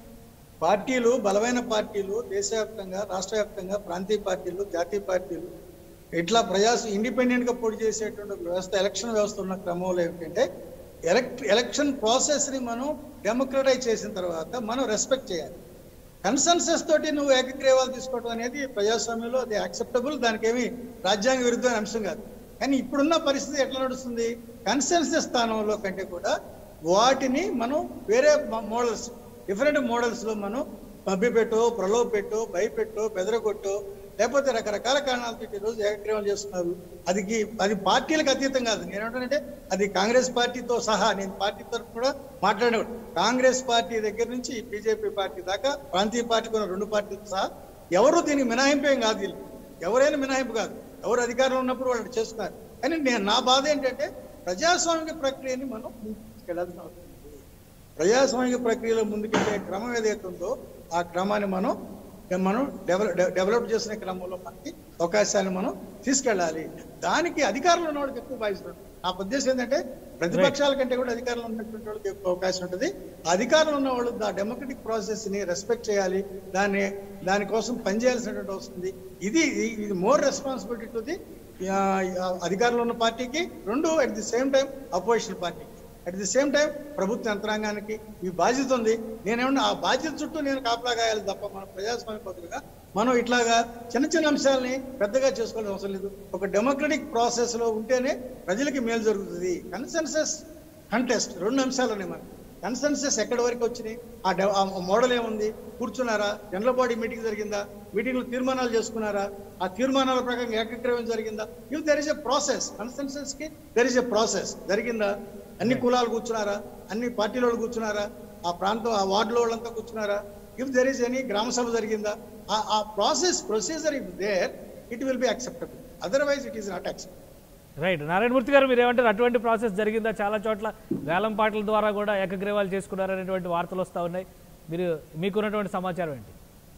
పార్టీలు బలమైన పార్టీలు దేశవ్యాప్తంగా రాష్ట్ర వ్యాప్తంగా ప్రాంతీయ పార్టీలు జాతీయ పార్టీలు ఇట్లా ప్రజా ఇండిపెండెంట్ గా పోటీ చేసేటువంటి ఒక వ్యవస్థ ఎలక్షన్ వ్యవస్థ ఉన్న క్రమంలో ఏమిటంటే ఎలక్ట్ ఎలక్షన్ ప్రాసెస్ ని మనం డెమోక్రటైజ్ చేసిన తర్వాత మనం రెస్పెక్ట్ చేయాలి కన్సెన్సస్ తోటి నువ్వు ఏకగ్రీవాలు తీసుకోవడం అనేది ప్రజాస్వామ్యంలో అది యాక్సెప్టబుల్ దానికి ఏమి రాజ్యాంగ విరుద్ధమైన అంశం కాదు కానీ ఇప్పుడున్న పరిస్థితి ఎట్లా నడుస్తుంది కన్సెన్సస్ స్థానంలో కంటే కూడా వాటిని మనం వేరే మోడల్స్ డిఫరెంట్ మోడల్స్ లో మనం మభ్యపెట్టో ప్రలోభపెట్టో భయపెట్టో బెదరగొట్టో లేకపోతే రకరకాల కారణాలతో ఈ రోజు ఏకగ్రీవం చేస్తున్నారు అది అది పార్టీలకు అతీతం కాదు నేను ఏమంటానంటే అది కాంగ్రెస్ పార్టీతో సహా నేను పార్టీ తరఫు కూడా మాట్లాడేవాడు కాంగ్రెస్ పార్టీ దగ్గర నుంచి బీజేపీ పార్టీ దాకా ప్రాంతీయ పార్టీ కొన్ని రెండు పార్టీలతో సహా ఎవరు దీనికి మినహాయింపు ఏం కాదు వీళ్ళు ఎవరైనా మినహాయింపు కాదు ఎవరు అధికారంలో ఉన్నప్పుడు వాళ్ళు చేస్తున్నారు కానీ నేను నా బాధ ఏంటంటే ప్రజాస్వామిక ప్రక్రియని మనం ముందుకెళ్ళాల్సిన అవసరం ఉంది. ప్రజాస్వామిక ప్రక్రియలో ముందుకెళ్ళే క్రమం ఏదైతే ఉందో ఆ క్రమాన్ని మనం మనం డెవలప్ డెవలప్ చేసిన క్రమంలో మనకి అవకాశాన్ని మనం తీసుకెళ్ళాలి దానికి అధికారంలో ఉన్న వాళ్ళకి ఎక్కువ బాధ్యత ఉంటుంది. నా ఉద్దేశం ఏంటంటే ప్రతిపక్షాల కంటే కూడా అధికారంలో ఉన్నటువంటి వాళ్ళకి ఎక్కువ అవకాశం ఉంటుంది ఆ అధికారంలో ఉన్న వాళ్ళు దా డెమోక్రటిక్ ప్రాసెస్ ని రెస్పెక్ట్ చేయాలి దాన్ని దానికోసం పనిచేయాల్సినటువంటి వస్తుంది ఇది ఇది మోర్ రెస్పాన్సిబిలిటీ టు ది అధికారంలో ఉన్న పార్టీకి రెండు at the same time opposition పార్టీకి అట్ ది సేమ్ టైం ప్రభుత్వ యంత్రాంగానికి ఈ బాధ్యత ఉంది నేనేమన్నా ఆ బాధ్యత చుట్టూ నేను కాపలా కాయాలి తప్ప మన ప్రజాస్వామ్య పద్ధతిగా మనం ఇట్లాగా చిన్న చిన్న అంశాలని పెద్దగా చేసుకోవాల్సిన అవసరం లేదు ఒక డెమోక్రటిక్ ప్రాసెస్ లో ఉంటేనే ప్రజలకి మేలు జరుగుతుంది కన్సెన్సస్ కంటెస్ట్ రెండు అంశాలు ఉన్నాయి మనకి కన్సెన్సస్ ఎక్కడి వరకు వచ్చినాయి ఆ డెవ- ఆ మోడల్ ఏముంది కూర్చున్నారా జనరల్ బాడీ మీటింగ్ జరిగిందా మీటింగ్ లో తీర్మానాలు చేసుకున్నారా ఆ తీర్మానాల ప్రకారం ఏకగ్రీవం జరిగిందా ఇవి there is a process consensus కి దెర్ ఇస్ ఎ ప్రాసెస్ జరిగిందా అన్ని కులాలు కూర్చున్నారా అన్ని పార్టీల వాళ్ళు కూర్చున్నారా ఆ ప్రాంతం ఆ వార్డులో వాళ్ళంతా కూర్చున్నారా ఇఫ్ దెర్ ఇస్ ఎనీ గ్రామ సభ జరిగిందా ఆ ఆ process procedure if there it will be acceptable otherwise it is not acceptable right Narayanamurthy garu మీరు ఏమంటారు అటువంటి ప్రాసెస్ జరిగిందా చాలా చోట్ల వేలం పాటల ద్వారా కూడా ఏకగ్రీవాలు చేసుకున్నారనేటువంటి వార్తలు వస్తూ ఉన్నాయి మీరు మీకున్నటువంటి సమాచారం ఏంటి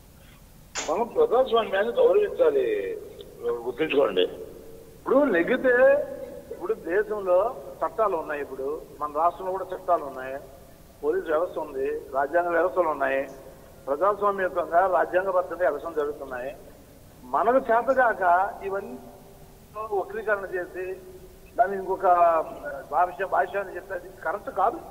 మనం ప్రజాస్వామ్యాన్ని గౌరవించాలి గుర్తుంచుకోండి ఇప్పుడు నెగ్గితే ఇప్పుడు దేశంలో చట్టాలు ఉన్నాయి ఇప్పుడు మన రాష్ట్రంలో కూడా చట్టాలు ఉన్నాయి పోలీస్ వ్యవస్థ ఉంది రాజ్యాంగ వ్యవస్థలు ఉన్నాయి ప్రజాస్వామ్యతంగా రాజ్యాంగబద్ధంగా ఎలక్షన్ జరుగుతున్నాయి మనకు చేతగాక ఇవన్నీ వక్రీకరణ చేసి దాన్ని ఇంకొక భాష భాష అని చెప్తే అది కరెక్ట్ కాదు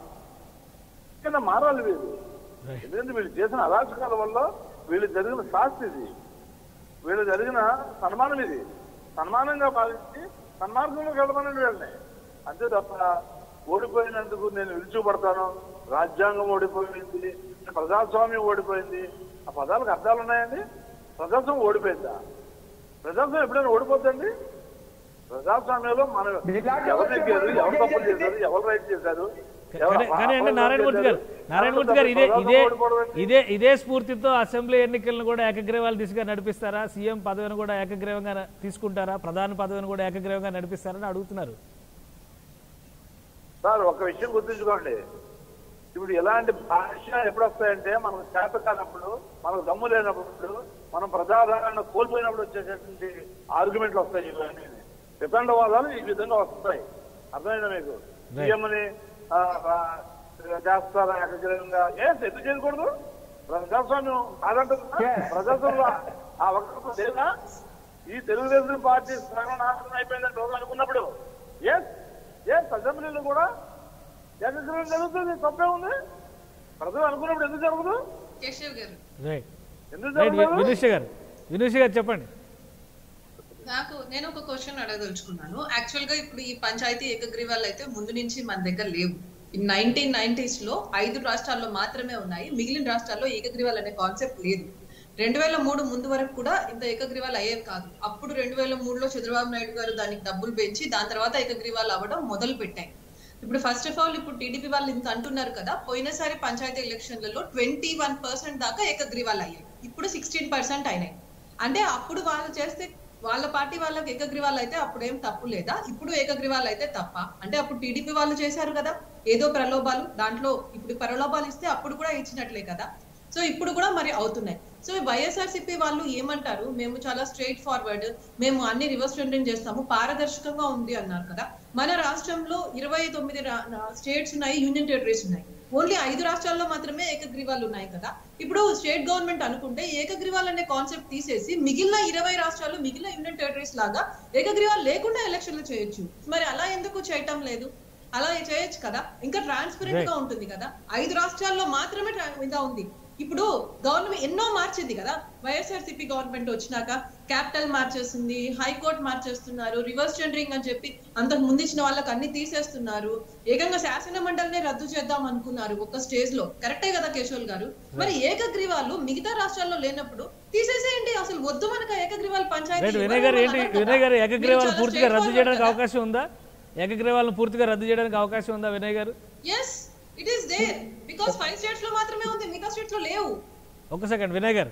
కింద మారాలి వీళ్ళు ఎందుకంటే వీళ్ళు చేసిన అరాచకాల వల్ల వీళ్ళు జరిగిన శాస్తి ఇది వీళ్ళు జరిగిన సన్మానం ఇది సన్మానంగా భావించి సన్మార్గంలోకి వెళ్ళమనండి వీళ్ళని అంతే తప్ప ఓడిపోయినందుకు నేను విరుచుపడతాను రాజ్యాంగం ఓడిపోయింది ప్రజాస్వామ్యం ఓడిపోయింది ఆ పదాలకు అర్థాలు ఉన్నాయండి ప్రజాస్వామ్యం ఓడిపోయిందా ప్రజాస్వామ్యం ఎప్పుడైనా ఓడిపోద్దండి ప్రజాస్వామ్యంలో మనం ఇలాంటి ఎవరు నెగ్గారు ఎవరు తప్పులు చేశారు ఎవరు రైట్ చేశారు ఎవరు కానీ కానీ అంటే అపరాధం నారాయణమూర్తి గారు చేశారు? నారాయణమూర్తి గారు ఇదే ప్రజాస్వామ్యం ఇదే ఓడిపోవడం ఏంటి? ఇదే ఇదే స్ఫూర్తితో అసెంబ్లీ ఎన్నికలను కూడా ఏకగ్రీవాలు దిశగా నడిపిస్తారా సీఎం పదవిని కూడా ఏకగ్రీవంగా న- తీసుకుంటారా ప్రధాన పదవిని కూడా ఏకగ్రీవంగా నడిపిస్తారని అడుగుతున్నారు సార్ ఒక విషయం గుర్తుంచుకోండి ఇప్పుడు ఎలాంటి భాష ఎప్పుడు వస్తాయంటే మనకు చేత కానప్పుడు మనకు దమ్ము లేనప్పుడు మనం ప్రజాదరణ కోల్పోయినప్పుడు వచ్చేటటువంటి ఆర్గ్యుమెంట్లు వస్తాయి ఇవన్నీ వితండవాదాలు ఈ విధంగా వస్తాయి అర్థమైందా మీకు సీఎంని చేస్తారా ఏకగ్రీవంగా ఏ ఎందుకు చేయకూడదు ప్రజాస్వామ్యం కాదంటుందా Yes. ప్రజాస్వామ్యం ఆ ఒక్క లేదా ఈ తెలుగుదేశం పార్టీ సర్వనాశనం అయిపోయిందని రోజు అనుకున్నప్పుడు ఎస్ ఎస్ అసెంబ్లీలో కూడా ఏకగ్రీవం జరుగుతుంది తప్పే ఉంది ప్రజలు అనుకున్నప్పుడు ఎందుకు జరగదు కేశవ్ గారు రైట్ ఎందుకు రైట్ జరగదు వినుష గారు వినుష గారు చెప్పండి నాకు నేను ఒక క్వశ్చన్ అడగదలుచుకున్నాను యాక్చువల్ గా ఇప్పుడు ఈ పంచాయతీ ఏకగ్రీవాలు అయితే ముందు నుంచి మన దగ్గర లేవు నైన్టీన్ నైన్టీస్ లో ఐదు రాష్ట్రాల్లో మాత్రమే ఉన్నాయి మిగిలిన రాష్ట్రాల్లో ఏకగ్రీవాలు అనే కాన్సెప్ట్ లేదు రెండు వేల మూడు ముందు వరకు కూడా ఇంత ఏకగ్రీవాలు అయ్యేవి కాదు అప్పుడు రెండు వేల మూడులో చంద్రబాబు నాయుడు గారు దానికి డబ్బులు పెంచి దాని తర్వాత ఏకగ్రీవాలు అవ్వడం మొదలు పెట్టాయి ఇప్పుడు ఫస్ట్ ఆఫ్ ఆల్ ఇప్పుడు టీడీపీ వాళ్ళు ఇంత అంటున్నారు కదా పోయినసారి పంచాయతీ ఎలక్షన్లలో ట్వంటీ వన్ పర్సెంట్ దాకా ఏకగ్రీవాలు అయ్యాయి ఇప్పుడు సిక్స్టీన్ పర్సెంట్ అయినాయి అంటే అప్పుడు వాళ్ళు చేస్తే వాళ్ళ పార్టీ వాళ్ళకి ఏకగ్రీవాలు అయితే అప్పుడు ఏం తప్పు లేదా ఇప్పుడు ఏకగ్రీవాలు అయితే తప్ప అంటే అప్పుడు టీడీపీ వాళ్ళు చేశారు కదా ఏదో ప్రలోభాలు దాంట్లో ఇప్పుడు ప్రలోభాలు ఇస్తే అప్పుడు కూడా ఇచ్చినట్లే కదా సో ఇప్పుడు కూడా మరి అవుతున్నాయి సో వైఎస్ఆర్సీపీ వాళ్ళు ఏమంటారు మేము చాలా స్ట్రైట్ ఫార్వర్డ్ మేము అన్ని రివర్స్ టెండరింగ్ చేస్తాము పారదర్శకంగా ఉంది అన్నారు కదా మన రాష్ట్రంలో ఇరవై తొమ్మిది స్టేట్స్ ఉన్నాయి యూనియన్ టెరిటరీస్ ఉన్నాయి ఓన్లీ ఐదు రాష్ట్రాల్లో మాత్రమే ఏకగ్రీవాలు ఉన్నాయి కదా ఇప్పుడు స్టేట్ గవర్నమెంట్ అనుకుంటే ఏకగ్రీవాల్ అనే కాన్సెప్ట్ తీసేసి మిగిలిన ఇరవై రాష్ట్రాలు మిగిలిన యూనియన్ టెరిటరీస్ లాగా ఏకగ్రీవాలు లేకుండా ఎలక్షన్లు చేయొచ్చు మరి అలా ఎందుకు చేయటం లేదు అలా చేయొచ్చు కదా ఇంకా ట్రాన్స్పరెంట్ గా ఉంటుంది కదా ఐదు రాష్ట్రాల్లో మాత్రమే ట్రా- ఇదా ఉంది ఇప్పుడు గవర్నమెంట్ ఎన్నో మార్చింది కదా వైఎస్ఆర్సీపీ గవర్నమెంట్ వచ్చినాక క్యాపిటల్ మార్చేస్తుంది హైకోర్టు మార్చేస్తున్నారు రివర్స్ టెండరింగ్ అని చెప్పి అంతకు ముందు ఇచ్చిన వాళ్ళకి అన్ని తీసేస్తున్నారు ఏకంగా శాసన మండలినే రద్దు చేద్దాం అనుకున్నారు ఒక స్టేజ్ లో కరెక్టే కదా కేశవల్ గారు మరి ఏకగ్రీవాలు మిగతా రాష్ట్రాల్లో లేనప్పుడు తీసేసేయండి అసలు వద్దు మనకు ఏకగ్రీవాలు పంచాయతీ రైట్ ఎవరు వినయ్ గారు ఏంటి అన్నారు కదా? వినయ్ గారు మీరు ఏకగ్రీవాలను చాలా పూర్తిగా రద్దు straightforward చేయడానికి కదా. అవకాశం ఉందా ఏకగ్రీవాలను పూర్తిగా రద్దు చేయడానికి అవకాశం ఉందా Vinay garu yes it is there because five states లో మాత్రమే ఉంది మిగతా స్టేట్స్ లో లేవు ఒక సెకండ్ వినయ్ గారు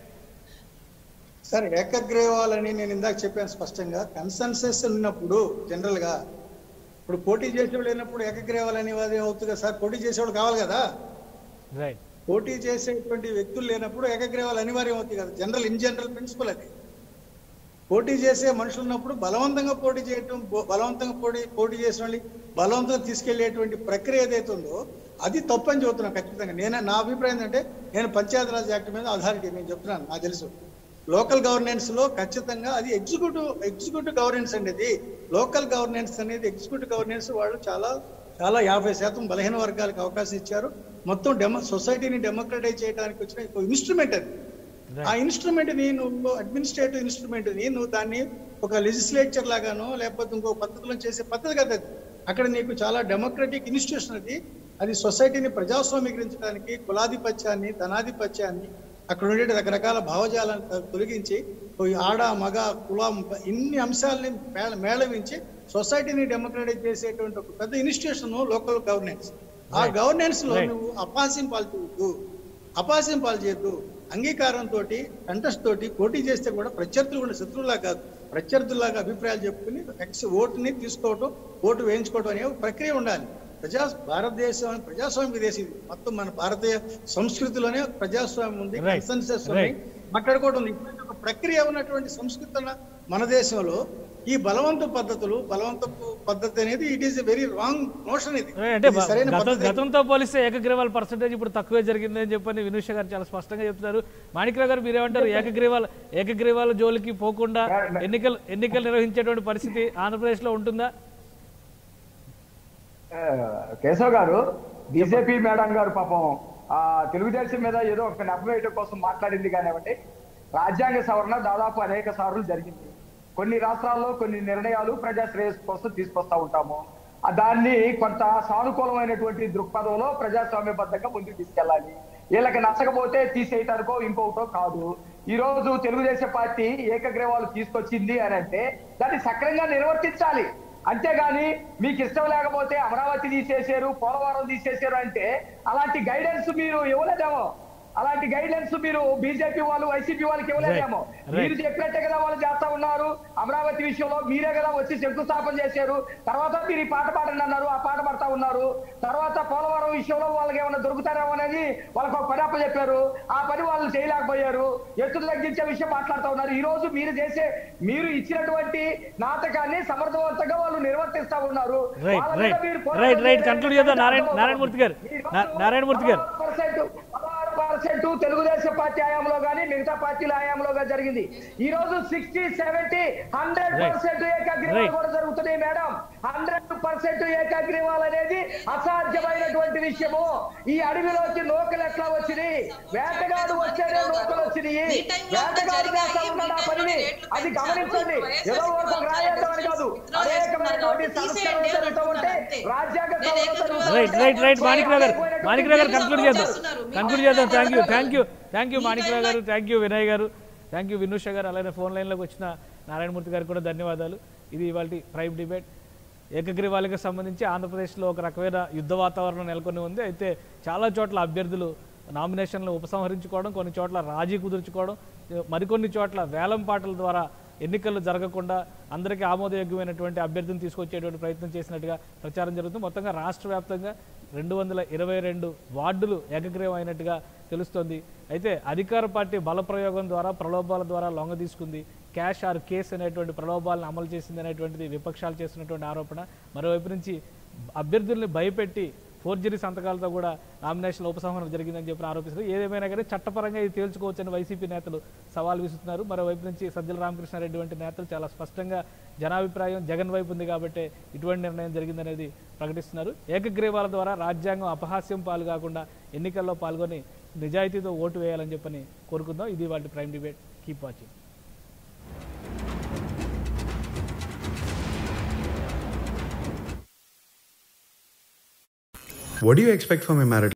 సరే ఏకగ్రీవాలని నేను ఇందాక చెప్పాను స్పష్టంగా కన్సెన్సస్ ఉన్నప్పుడు జనరల్ గా ఇప్పుడు పోటీ చేసేవాళ్ళు లేనప్పుడు ఏకగ్రీవాలని అది అవుతుంది కదా సార్ పోటీ చేసేవాళ్ళు కావాలి కదా రైట్ పోటీ చేసేటువంటి వ్యక్తులు లేనప్పుడు ఏకగ్రీవాలు అనివార్యం అవుతుంది కదా జనరల్ ఇన్ జనరల్ ప్రిన్సిపల్ అది పోటీ చేసే మనుషులు ఉన్నప్పుడు బలవంతంగా పోటీ చేయటం బో- బలవంతంగా పోటీ పోటీ చేసిన వాళ్ళని బలవంతంగా తీసుకెళ్లేటువంటి ప్రక్రియ ఏదైతే ఉందో అది తప్పని చెబుతున్నాను ఖచ్చితంగా నేను నా అభిప్రాయం ఏంటంటే నేను పంచాయతీరాజ్ యాక్ట్ మీద అథారిటీ నేను చెప్తున్నాను నాకు తెలుసు లోకల్ గవర్నెన్స్ లో ఖచ్చితంగా అది ఎగ్జిక్యూటివ్ ఎగ్జిక్యూటివ్ గవర్నెన్స్ అండి ఇది లోకల్ గవర్నెన్స్ అనేది ఎగ్జిక్యూటివ్ గవర్నెన్స్ వాళ్ళు చాలా చాలా యాభై శాతం బలహీన వర్గాలకు అవకాశం ఇచ్చారు మొత్తం డెమో సొసైటీని డెమోక్రటైజ్ చేయడానికి వచ్చిన ఇన్స్ట్రుమెంట్ అది ఆ ఇన్స్ట్రుమెంట్ ని నువ్వు అడ్మినిస్ట్రేటివ్ ఇన్స్ట్రుమెంట్ ని నువ్వు దాన్ని ఒక లెజిస్లేచర్ లాగానో లేకపోతే ఇంకో పద్ధతిలో చేసే పద్ధతి కదా అది. అక్కడ నీకు చాలా డెమోక్రటిక్ ఇన్స్టిట్యూషన్ అది అది సొసైటీని ప్రజాస్వామీకరించడానికి కులాధిపత్యాన్ని ధనాధిపత్యాన్ని అక్కడ ఉండే రకరకాల భావజాలను త- తొలగించి ఓ ఈ ఆడ మగ కులం ఇన్ని అంశాలని మేళ మేళవించి సొసైటీని డెమోక్రటైజ్ చేసేటువంటి ఒక పెద్ద ఇన్స్టిట్యూషన్ లోకల్ గవర్నెన్స్ ఆ గవర్నెన్స్ లో Right. నువ్వు అపాసం పాల్చవద్దు అపాసం పాలు చేయొద్దు అంగీకారంతో కంటెస్ట్ తోటి పోటీ చేస్తే కూడా ప్రత్యర్థులు కూడా శత్రువులా కాదు ప్రత్యర్థుల్లాగా అభిప్రాయాలు చెప్పుకుని ఎక్స్ ఓటుని తీసుకోవటం ఓటు వేయించుకోవటం అనే ఒక ప్రక్రియ ఉండాలి ప్రజా భారతదేశం ప్రజాస్వామ్య దేశం ఇది మొత్తం మన భారతీయ సంస్కృతిలోనే ప్రజాస్వామ్యం ఉంది Right. Consensus Right. మాట్లాడుకోవడం ఉంది ఇటువంటి ఒక ప్రక్రియ ఉన్నటువంటి సంస్కృతి ఉన్న మన దేశంలో ఈ బలవంత పద్ధతులు బలవంతపు పద్ధతి అనేది it is a very wrong notion ఇది అంటే ఇది సరైన గత పద్ధతి గతంతో పోలిస్తే ఏకగ్రీవాల పర్సంటేజ్ ఇప్పుడు తక్కువే జరిగిందని చెప్పని వినూష గారు చాలా స్పష్టంగా చెప్తున్నారు మాణిక్రావు గారు మీరేమంటారు ఏకగ్రీవాల ఏకగ్రీవాల జోలికి పోకుండా ఎన్నికలు ఎన్నికలు నిర్వహించేటువంటి పరిస్థితి ఆంధ్రప్రదేశ్లో ఉంటుందా ఆ, కేశవ్ గారు బీజేపీ మేడం గారు పాపం ఆ తెలుగుదేశం మీద ఏదో ఒక నెపవేయటం కోసం మాట్లాడింది కానివ్వండి రాజ్యాంగ సవరణ దాదాపు అనేక సార్లు జరిగింది కొన్ని రాష్ట్రాల్లో కొన్ని నిర్ణయాలు ప్రజా శ్రేయస్సు కోసం తీసుకొస్తా ఉంటాము ఆ దాన్ని కొంత సానుకూలమైనటువంటి దృక్పథంలో ప్రజాస్వామ్యబద్ధంగా ముందుకు తీసుకెళ్ళాలి వీళ్ళకి నచ్చకపోతే తీసేయటానికో ఇంకొకటో కాదు ఈ రోజు తెలుగుదేశం పార్టీ ఏకగ్రీవాలు తీసుకొచ్చింది అని అంటే దాన్ని సక్రంగా నిర్వర్తించాలి అంతేగాని మీకు ఇష్టం లేకపోతే అమరావతి తీసేశారు పోలవరం తీసేశారు అంటే అలాంటి గైడెన్స్ మీరు ఇవ్వలేదేమో అలాంటి గైడెన్స్ మీరు బీజేపీ వాళ్ళు వైసీపీ వాళ్ళకి ఇవ్వలేదేమో Right. మీరు చెప్పినట్టే కదా వాళ్ళు చేస్తా ఉన్నారు అమరావతి విషయంలో మీరే కదా వచ్చి శంకుస్థాపన చేశారు తర్వాత మీరు ఈ పాట పాడండి అన్నారు ఆ పాట పాడుతా ఉన్నారు తర్వాత పోలవరం విషయంలో వాళ్ళకి ఏమైనా దొరుకుతారేమో అనేది వాళ్ళకి ఒక పని అప్ప చెప్పారు ఆ పని వాళ్ళు చేయలేకపోయారు ఎత్తులు తగ్గించే విషయం మాట్లాడుతూ ఉన్నారు ఈ రోజు మీరు చేసే మీరు ఇచ్చినటువంటి నాటకాన్ని సమర్థవంతంగా వాళ్ళు నిర్వర్తిస్తా ఉన్నారు Right, వాళ్ళ మీద right. మీరు పోరాటం Right, right. చేయడానికి Conclude చేద్దాం. నారాయణ- అర్థం నారాయణమూర్తి గారు. ఈ రోజు నా- నారాయణమూర్తి గారు. పర్సెంట్ పదహారు పర్సెంట్ తెలుగుదేశం పార్టీ హయాంలో కానీ మిగతా పార్టీల హయాంలో కానీ జరిగింది ఈ రోజు sixty seventy hundred Right. Percent ఏకాగ్రీవాలు Right. కూడా జరుగుతున్నాయి మేడం హండ్రెడ్ పర్సెంట్ ఏకాగ్రీవాలు అనేది అసాధ్యమైనటువంటి విషయము ఈ అడవిలోకి నూకలు ఎట్లా వచ్చినాయి వేటగాడు వచ్చేనే నూకలు వచ్చినాయి మీ టైంలో అంతా వేటగాడు చేస్తా జరిగాయి, ఉన్నాడు ఆ మీ పనిని టైంలో అది రేట్లు గమనించండి పెంచారు. ఏదో ఒక రాయేద్దామని కాదు withdraw అనేకమైనటువంటి చేస్తున్నారు. సంస్కరణలు తీసేయండి జరుగుతూ ఉంటే అంతే. రాజ్యాంగ నేను సవరణ ఏకగ్రీవాలు జరుగుతూ రైట్ రైట్ రైట్ మాణిక్రావు గారు మాణిక్రావు గారు కంక్లూడ్ చేద్దాం చేస్తున్నారు. మీ కంక్లూడ్ టైంలో చేద్దాం థ్యాంక్ యూ ఎవరు థ్యాంక్ యూ థ్యాంక్ యూ మీ మాణిక్రావు టైంలో గారు థ్యాంక్ యూ వినయ్ గారు థ్యాంక్ యూ వినూష గారు అలానే ఫోన్ లైన్లోకి వచ్చిన నారాయణమూర్తి గారికి కూడా ధన్యవాదాలు ఇది ఇవాళ ప్రైమ్ డిబేట్ ఏకగ్రీవాలకు సంబంధించి ఆంధ్రప్రదేశ్లో ఒక రకమైన యుద్ధ వాతావరణం నెలకొని ఉంది అయితే చాలా చోట్ల అభ్యర్థులు నామినేషన్లు ఉపసంహరించుకోవడం కొన్ని చోట్ల రాజీ కుదుర్చుకోవడం మరికొన్ని చోట్ల వేలం పాటల ద్వారా ఎన్నికలు జరగకుండా అందరికీ ఆమోదయోగ్యమైనటువంటి అభ్యర్థిని తీసుకొచ్చేటువంటి ప్రయత్నం చేసినట్టుగా ప్రచారం జరుగుతుంది మొత్తంగా రాష్ట్ర వ్యాప్తంగా రెండు వందల ఇరవై రెండు వార్డులు ఏకగ్రీవం అయినట్టుగా తెలుస్తోంది అయితే అధికార పార్టీ బలప్రయోగం ద్వారా ప్రలోభాల ద్వారా లొంగ తీసుకుంది క్యాష్ ఆర్ కేస్ అనేటువంటి ప్రలోభాలను అమలు చేసింది అనేటువంటిది విపక్షాలు చేస్తున్నటువంటి ఆరోపణ మరోవైపు నుంచి అభ్యర్థుల్ని భయపెట్టి ఫోర్జరీ సంతకాలతో కూడా నామినేషన్ల ఉపసంహరణ జరిగిందని చెప్పి ఆరోపిస్తున్నారు ఏదేమైనా కానీ చట్టపరంగా ఇది తేల్చుకోవచ్చని వైసీపీ నేతలు సవాల్ విసురుతున్నారు మరోవైపు నుంచి సజ్జల రామకృష్ణారెడ్డి వంటి నేతలు చాలా స్పష్టంగా జనాభిప్రాయం జగన్ వైపు ఉంది కాబట్టి ఇటువంటి నిర్ణయం జరిగిందనేది ప్రకటిస్తున్నారు ఏకగ్రీవాల ద్వారా రాజ్యాంగం అపహాస్యం పాలు కాకుండా ఎన్నికల్లో పాల్గొని నిజాయితీతో ఓటు వేయాలని చెప్పని కోరుకుందాం ఇది వాటి prime debate keep watching What do you expect from a married